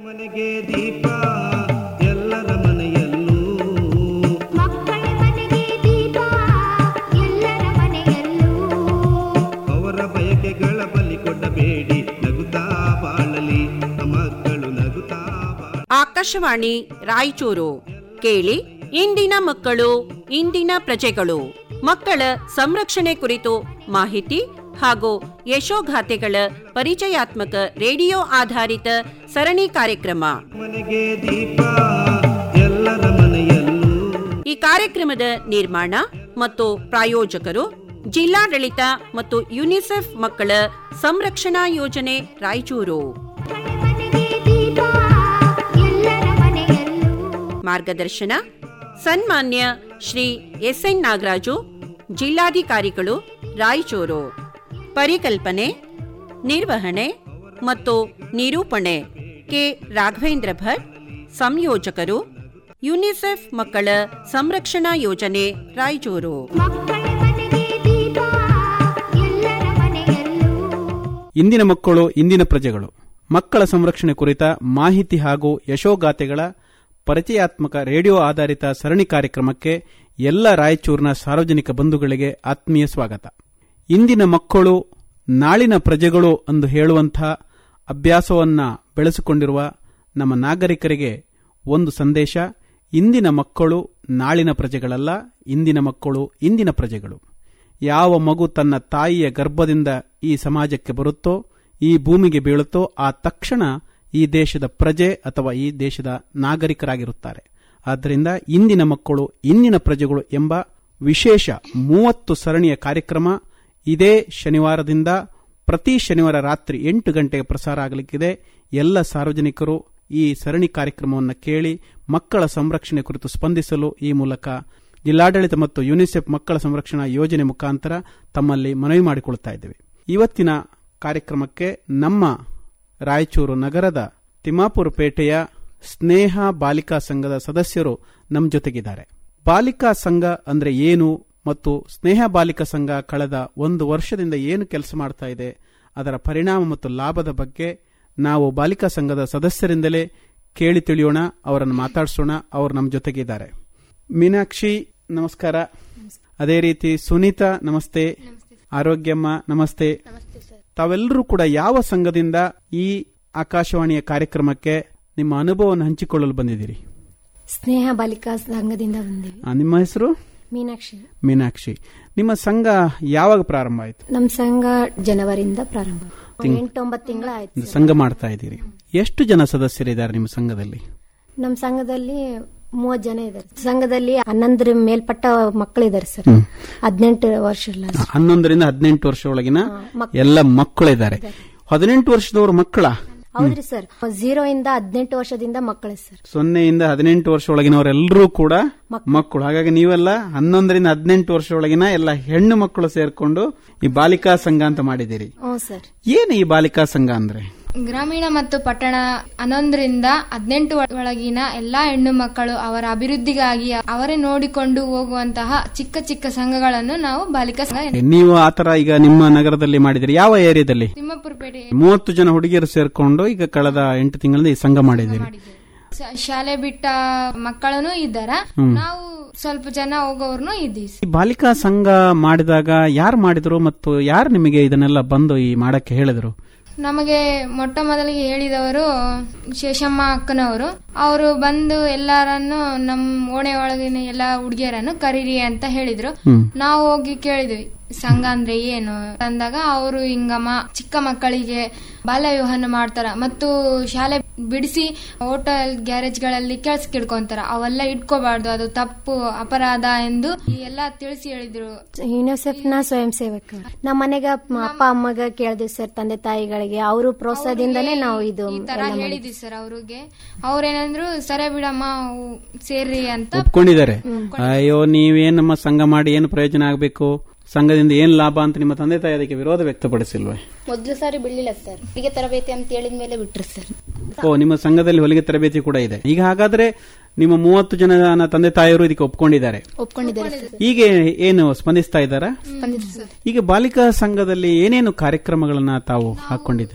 ಮನೆಗೆ ದೀಪ ಎಲ್ಲರ ಮನೆಯಲ್ಲೂ ಮಕ್ಕಳ ಮನೆಗೆ ದೀಪ ಎಲ್ಲರ ಮನೆಯಲ್ಲೂ ಅವರ ಬಯಕೆಗಳ ಬಲಿ ಕೊಡಬೇಡಿ ನಗುತ್ತಾ ಬಾಳಲಿ ಮಕ್ಕಳು ನಗುತ್ತಾ ಬಾಳ ಆಕಾಶವಾಣಿ ರಾಯಚೂರು ಕೇಳಿ ಇಂದಿನ ಮಕ್ಕಳು ಇಂದಿನ ಪ್ರಜೆಗಳು ಮಕ್ಕಳ ಸಂರಕ್ಷಣೆ ಕುರಿತು ಮಾಹಿತಿ ಹಾಗೂ ಯಶೋಗಾಥೆಗಳ ಪರಿಚಯಾತ್ಮಕ ರೇಡಿಯೋ ಆಧಾರಿತ ಸರಣಿ ಕಾರ್ಯಕ್ರಮ ಮನೆಗೆ ದೀಪ ಎಲ್ಲರ ಮನೆಯಲ್ಲೂ ಈ ಕಾರ್ಯಕ್ರಮದ ನಿರ್ಮಾಣ ಮತ್ತು ಪ್ರಾಯೋಜಕರು ಜಿಲ್ಲಾಡಳಿತ ಮತ್ತು ಯುನಿಸೆಫ್ ಮಕ್ಕಳ ಸಂರಕ್ಷಣಾ ಯೋಜನೆ ರಾಯಚೂರು ಮಕ್ಕಳ ಮನೆಗೆ ದೀಪ ಎಲ್ಲರ ಮನೆಯಲ್ಲೂ ಮಾರ್ಗದರ್ಶನ ಸನ್ಮಾನ್ಯ ಶ್ರೀ ಎಸ್ ಎನ್ ನಾಗರಾಜು ಜಿಲ್ಲಾಧಿಕಾರಿಗಳು ರಾಯಚೂರು ಪರಿಕಲ್ಪನೆ ನಿರ್ವಹಣೆ ಮತ್ತು ನಿರೂಪಣೆ ಕೆ ರಾಘವೇಂದ್ರ ಭಟ್ ಸಂಯೋಜಕರು ಯುನಿಸೆಫ್ ಮಕ್ಕಳ ಸಂರಕ್ಷಣಾ ಯೋಜನೆ ರಾಯಚೂರು ಮಕ್ಕಳ ಮನೆಗೆ ದೀಪ ಎಲ್ಲರ ಮನೆಯಲ್ಲೂ ಇಂದಿನ ಮಕ್ಕಳು ಇಂದಿನ ಪ್ರಜೆಗಳು ಮಕ್ಕಳ ಸಂರಕ್ಷಣೆ ಕುರಿತ ಮಾಹಿತಿ ಹಾಗೂ ಯಶೋಗಾಥೆಗಳ ಪರಿಚಯಾತ್ಮಕ ರೇಡಿಯೋ ಆಧಾರಿತ ಸರಣಿ ಕಾರ್ಯಕ್ರಮಕ್ಕೆ ಎಲ್ಲ ರಾಯಚೂರಿನ ಸಾರ್ವಜನಿಕ ಬಂಧುಗಳಿಗೆ ಆತ್ಮೀಯ ಸ್ವಾಗತ ಇಂದಿನ ಮಕ್ಕಳು ನಾಳಿನ ಪ್ರಜೆಗಳು ಎಂದು ಹೇಳುವಂಥ ಅಭ್ಯಾಸವನ್ನ ಬೆಳೆಸಿಕೊಂಡಿರುವ ನಮ್ಮ ನಾಗರಿಕರಿಗೆ ಒಂದು ಸಂದೇಶ ಇಂದಿನ ಮಕ್ಕಳು ನಾಳಿನ ಪ್ರಜೆಗಳಲ್ಲ ಇಂದಿನ ಮಕ್ಕಳು ಇಂದಿನ ಪ್ರಜೆಗಳು ಯಾವ ಮಗು ತನ್ನ ತಾಯಿಯ ಗರ್ಭದಿಂದ ಈ ಸಮಾಜಕ್ಕೆ ಬರುತ್ತೋ ಈ ಭೂಮಿಗೆ ಬೀಳುತ್ತೋ ಆ ತಕ್ಷಣ ಈ ದೇಶದ ಪ್ರಜೆ ಅಥವಾ ಈ ದೇಶದ ನಾಗರಿಕರಾಗಿರುತ್ತಾರೆ ಆದ್ದರಿಂದ ಇಂದಿನ ಮಕ್ಕಳು ಇಂದಿನ ಪ್ರಜೆಗಳು ಎಂಬ ವಿಶೇಷ ಮೂವತ್ತು ಸರಣಿಯ ಕಾರ್ಯಕ್ರಮ ಇದೇ ಶನಿವಾರದಿಂದ ಪ್ರತಿ ಶನಿವಾರ ರಾತ್ರಿ ಎಂಟು ಗಂಟೆಗೆ ಪ್ರಸಾರ ಆಗಲಿಕ್ಕಿದೆ ಎಲ್ಲ ಸಾರ್ವಜನಿಕರು ಈ ಸರಣಿ ಕಾರ್ಯಕ್ರಮವನ್ನು ಕೇಳಿ ಮಕ್ಕಳ ಸಂರಕ್ಷಣೆ ಕುರಿತು ಸ್ಪಂದಿಸಲು ಈ ಮೂಲಕ ಜಿಲ್ಲಾಡಳಿತ ಮತ್ತು ಯುನಿಸೆಫ್ ಮಕ್ಕಳ ಸಂರಕ್ಷಣಾ ಯೋಜನೆ ಮುಖಾಂತರ ತಮ್ಮಲ್ಲಿ ಮನವಿ ಮಾಡಿಕೊಳ್ಳುತ್ತಾ ಇದ್ದೇವೆ ಇವತ್ತಿನ ಕಾರ್ಯಕ್ರಮಕ್ಕೆ ನಮ್ಮ ರಾಯಚೂರು ನಗರದ ತಿಮ್ಮಾಪುರ ಪೇಟೆಯ ಸ್ನೇಹ ಬಾಲಿಕಾ ಸಂಘದ ಸದಸ್ಯರು ನಮ್ಮ ಜೊತೆಗಿದ್ದಾರೆ ಬಾಲಿಕಾ ಸಂಘ ಅಂದ್ರೆ ಏನು ಮತ್ತು ಸ್ನೇಹ ಬಾಲಿಕಾ ಸಂಘ ಕಳೆದ ಒಂದು ವರ್ಷದಿಂದ ಏನು ಕೆಲಸ ಮಾಡ್ತಾ ಇದೆ ಅದರ ಪರಿಣಾಮ ಮತ್ತು ಲಾಭದ ಬಗ್ಗೆ ನಾವು ಬಾಲಿಕಾ ಸಂಘದ ಸದಸ್ಯರಿಂದಲೇ ಕೇಳಿ ತಿಳಿಯೋಣ ಅವರನ್ನು ಮಾತಾಡಿಸೋಣ ಅವರು ನಮ್ಮ ಜೊತೆಗಿದ್ದಾರೆ ಮೀನಾಕ್ಷಿ ನಮಸ್ಕಾರ ಅದೇ ರೀತಿ ಸುನೀತಾ ನಮಸ್ತೆ ಆರೋಗ್ಯಮ್ಮ ನಮಸ್ತೆ ತಾವೆಲ್ಲರೂ ಕೂಡ ಯಾವ ಸಂಘದಿಂದ ಈ ಆಕಾಶವಾಣಿಯ ಕಾರ್ಯಕ್ರಮಕ್ಕೆ ನಿಮ್ಮ ಅನುಭವವನ್ನು ಹಂಚಿಕೊಳ್ಳಲು ಬಂದಿದ್ದೀರಿ ಸ್ನೇಹ ಬಾಲಿಕಾ ಸಂಘದಿಂದ ಬಂದಿವಿ ಆ, ನಿಮ್ಮ ಹೆಸರು ಮೀನಾಕ್ಷಿ ಮೀನಾಕ್ಷಿ ನಿಮ್ಮ ಸಂಘ ಯಾವಾಗ ಪ್ರಾರಂಭ ಆಯಿತು ನಮ್ ಸಂಘ ಜನವರಿಯಿಂದ ಪ್ರಾರಂಭ ಎಂಟೊಂಬತ್ತು ತಿಂಗಳ ಆಯ್ತು ಒಂದು ಸಂಘ ಮಾಡ್ತಾ ಇದ್ದೀರಿ ಎಷ್ಟು ಜನ ಸದಸ್ಯರಿದ್ದಾರೆ ನಿಮ್ಮ ಸಂಘದಲ್ಲಿ ನಮ್ ಸಂಘದಲ್ಲಿ ಮೂವತ್ ಜನ ಇದಾರೆ ಸಂಘದಲ್ಲಿ ಹನ್ನೊಂದರ ಮೇಲ್ಪಟ್ಟ ಮಕ್ಕಳಿದ್ದಾರೆ ಸರ್ ಹದಿನೆಂಟು ವರ್ಷ ಇಲ್ಲ ಆ, ಹನ್ನೊಂದರಿಂದ ಹದಿನೆಂಟು ವರ್ಷ ಒಳಗಿನ ಎಲ್ಲ ಮಕ್ಕಳಿದ್ದಾರೆ ಹದಿನೆಂಟು ವರ್ಷದವರು ಮಕ್ಕಳ ಹೌದ್ರಿ ಸರ್ ಝೀರೋ ಇಂದ ಹದಿನೆಂಟು ವರ್ಷದಿಂದ ಮಕ್ಕಳೇ ಸರ್ ಸೊನ್ನೆಯಿಂದ ಹದಿನೆಂಟು ವರ್ಷ ಒಳಗಿನವರೆಲ್ಲರೂ ಕೂಡ ಮಕ್ಕಳು ಹಾಗಾಗಿ ನೀವೆಲ್ಲ ಹನ್ನೊಂದರಿಂದ ಹದಿನೆಂಟು ವರ್ಷ ಒಳಗಿನ ಎಲ್ಲ ಹೆಣ್ಣು ಮಕ್ಕಳು ಸೇರ್ಕೊಂಡು ಈ ಬಾಲಿಕಾ ಸಂಘ ಅಂತ ಮಾಡಿದ್ದೀರಿ ಹ್ಞೂ ಸರ್ ಏನು ಈ ಬಾಲಿಕಾ ಸಂಘ ಅಂದ್ರೆ ಗ್ರಾಮೀಣ ಮತ್ತು ಪಟ್ಟಣ ಹನ್ನೊಂದರಿಂದ ಹದಿನೆಂಟು ಒಳಗಿನ ಎಲ್ಲಾ ಹೆಣ್ಣು ಮಕ್ಕಳು ಅವರ ಅಭಿವೃದ್ಧಿಗಾಗಿ ಅವರೇ ನೋಡಿಕೊಂಡು ಹೋಗುವಂತಹ ಚಿಕ್ಕ ಚಿಕ್ಕ ಸಂಘಗಳನ್ನು ನಾವು ಬಾಲಿಕಾ ಸಂಘ ಎನ್ನುತ್ತೇವೆ. ನೀವು ಆತರ ಈಗ ನಿಮ್ಮ ನಗರದಲ್ಲಿ ಮಾಡಿದಿರಿ ಯಾವ ಏರಿಯಾದಲ್ಲಿ ತಿಮ್ಮಾಪುರ ಪೇಟೆ ಮೂವತ್ತು ಜನ ಹುಡುಗಿಯರು ಸೇರ್ಕೊಂಡು ಈಗ ಕಳೆದ ಎಂಟು ತಿಂಗಳಿಂದ ಈ ಸಂಘ ಮಾಡಿದ್ದೀರಿ ಸ- ಶಾಲೆ ಬಿಟ್ಟ ಮಕ್ಕಳನ್ನು ಇದ್ದಾರ ನಾವು ಸ್ವಲ್ಪ ಜನ ಹೋಗೋರ್ನು ಇದ್ದೀವಿ ಈ ಬಾಲಿಕಾ ಸಂಘ ಮಾಡಿದಾಗ ಯಾರು ಮಾಡಿದ್ರು ಮತ್ತು ಯಾರು ನಿಮಗೆ ಇದನ್ನೆಲ್ಲ ಬಂದು ಈ ಮಾಡಕ್ಕೆ ಹೇಳಿದ್ರು ನಮಗೆ ಮೊಟ್ಟ ಮೊದಲಿಗೆ ಹೇಳಿದವರು ಶೇಷಮ್ಮ ಅಕ್ಕನವರು ಅವರು ಬಂದು ಎಲ್ಲರನ್ನು ನಮ್ ಓಣೆ ಒಳಗಿನ ಎಲ್ಲಾ ಹುಡುಗಿಯರನ್ನು ಕರೀರಿ ಅಂತ ಹೇಳಿದ್ರು ನಾವು ಹೋಗಿ ಕೇಳಿದ್ವಿ ಸಂಘ ಅಂದ್ರೆ ಏನು ಅಂದಾಗ ಅವರು ಹಿಂಗಮ್ಮ ಚಿಕ್ಕ ಮಕ್ಕಳಿಗೆ ಬಾಲ್ಯ ವಿವಾಹನ ಮಾಡ್ತಾರ ಮತ್ತು ಶಾಲೆ ಬಿಡಿಸಿ ಹೋಟೆಲ್ ಗ್ಯಾರೇಜ್ಗಳಲ್ಲಿ ಕೆಲ್ಸ ಕಿಡ್ಕೊಂತಾರ ಅವೆಲ್ಲ ಇಟ್ಕೋಬಾರ್ದು ಅದು ತಪ್ಪು ಅಪರಾಧ ಎಂದು ಈ ಎಲ್ಲಾ ತಿಳಿಸಿ ಹೇಳಿದ್ರು ಯುನಿಸೆಫ್ ನ ಸ್ವಯಂ ಸೇವಕ ನಮ್ಮ ಮನೆಗ ಅಪ್ಪ ಅಮ್ಮಗ ಕೇಳಿದ್ವಿ ಸರ್ ತಂದೆ ತಾಯಿಗಳಿಗೆ ಅವರು ಪ್ರೋತ್ಸಾಹದಿಂದನೇ ನಾವು ಇದು ಈ ತರ ಹೇಳಿದ್ವಿ ಸರ್ ಅವ್ರಿಗೆ ಅವ್ರೇನಂದ್ರು ಸರಿ ಬಿಡಮ್ಮ ಅವು ಸೇರ್ರಿ ಅಂತ ಒಪ್ಕೊಂಡಿದ್ದಾರೆ ಅಯ್ಯೋ ನೀವೇನ್ ನಮ್ಮ ಸಂಘ ಮಾಡಿ ಏನು ಪ್ರಯೋಜನ ಆಗಬೇಕು ಸಂಘದಿಂದ ಏನ್ ಲಾಭ ಅಂತ ನಿಮ್ಮ ತಂದೆ ತಾಯಿ ಅದಕ್ಕೆ ವಿರೋಧ ವ್ಯಕ್ತಪಡಿಸಿಲ್ವೇ ಮೊದಲು ಸಾರಿ ಬಿಡ್ಲಿಲ್ಲ ಸರ್ ಹೀಗೆ ತರಬೇತಿ ಅಂತ ಹೇಳಿದ ಮೇಲೆ ಬಿಟ್ರು ಸರ್ ಓ ನಿಮ್ಮ ಸಂಘದಲ್ಲಿ ಹೊಲಿಗೆ ತರಬೇತಿ ಕೂಡ ಇದೆ ಈಗ ಹಾಗಾದ್ರೆ ನಿಮ್ಮ ಮೂವತ್ತು ಜನ ತಂದೆ ತಾಯಿಯರು ಇದಕ್ಕೆ ಒಪ್ಕೊಂಡಿದ್ದಾರೆ ಒಪ್ಕೊಂಡಿದ್ದಾರೆ ಸರ್ ಈಗ ಏನು ಸ್ಪಂದಿಸ್ತಾ ಇದ್ದಾರಾ ಸ್ಪಂದಿಸಿ ಸರ್ ಈಗ ಬಾಲಿಕಾ ಸಂಘದಲ್ಲಿ ಏನೇನು ಕಾರ್ಯಕ್ರಮಗಳನ್ನ ತಾವು ಹಾಕೊಂಡಿದೆ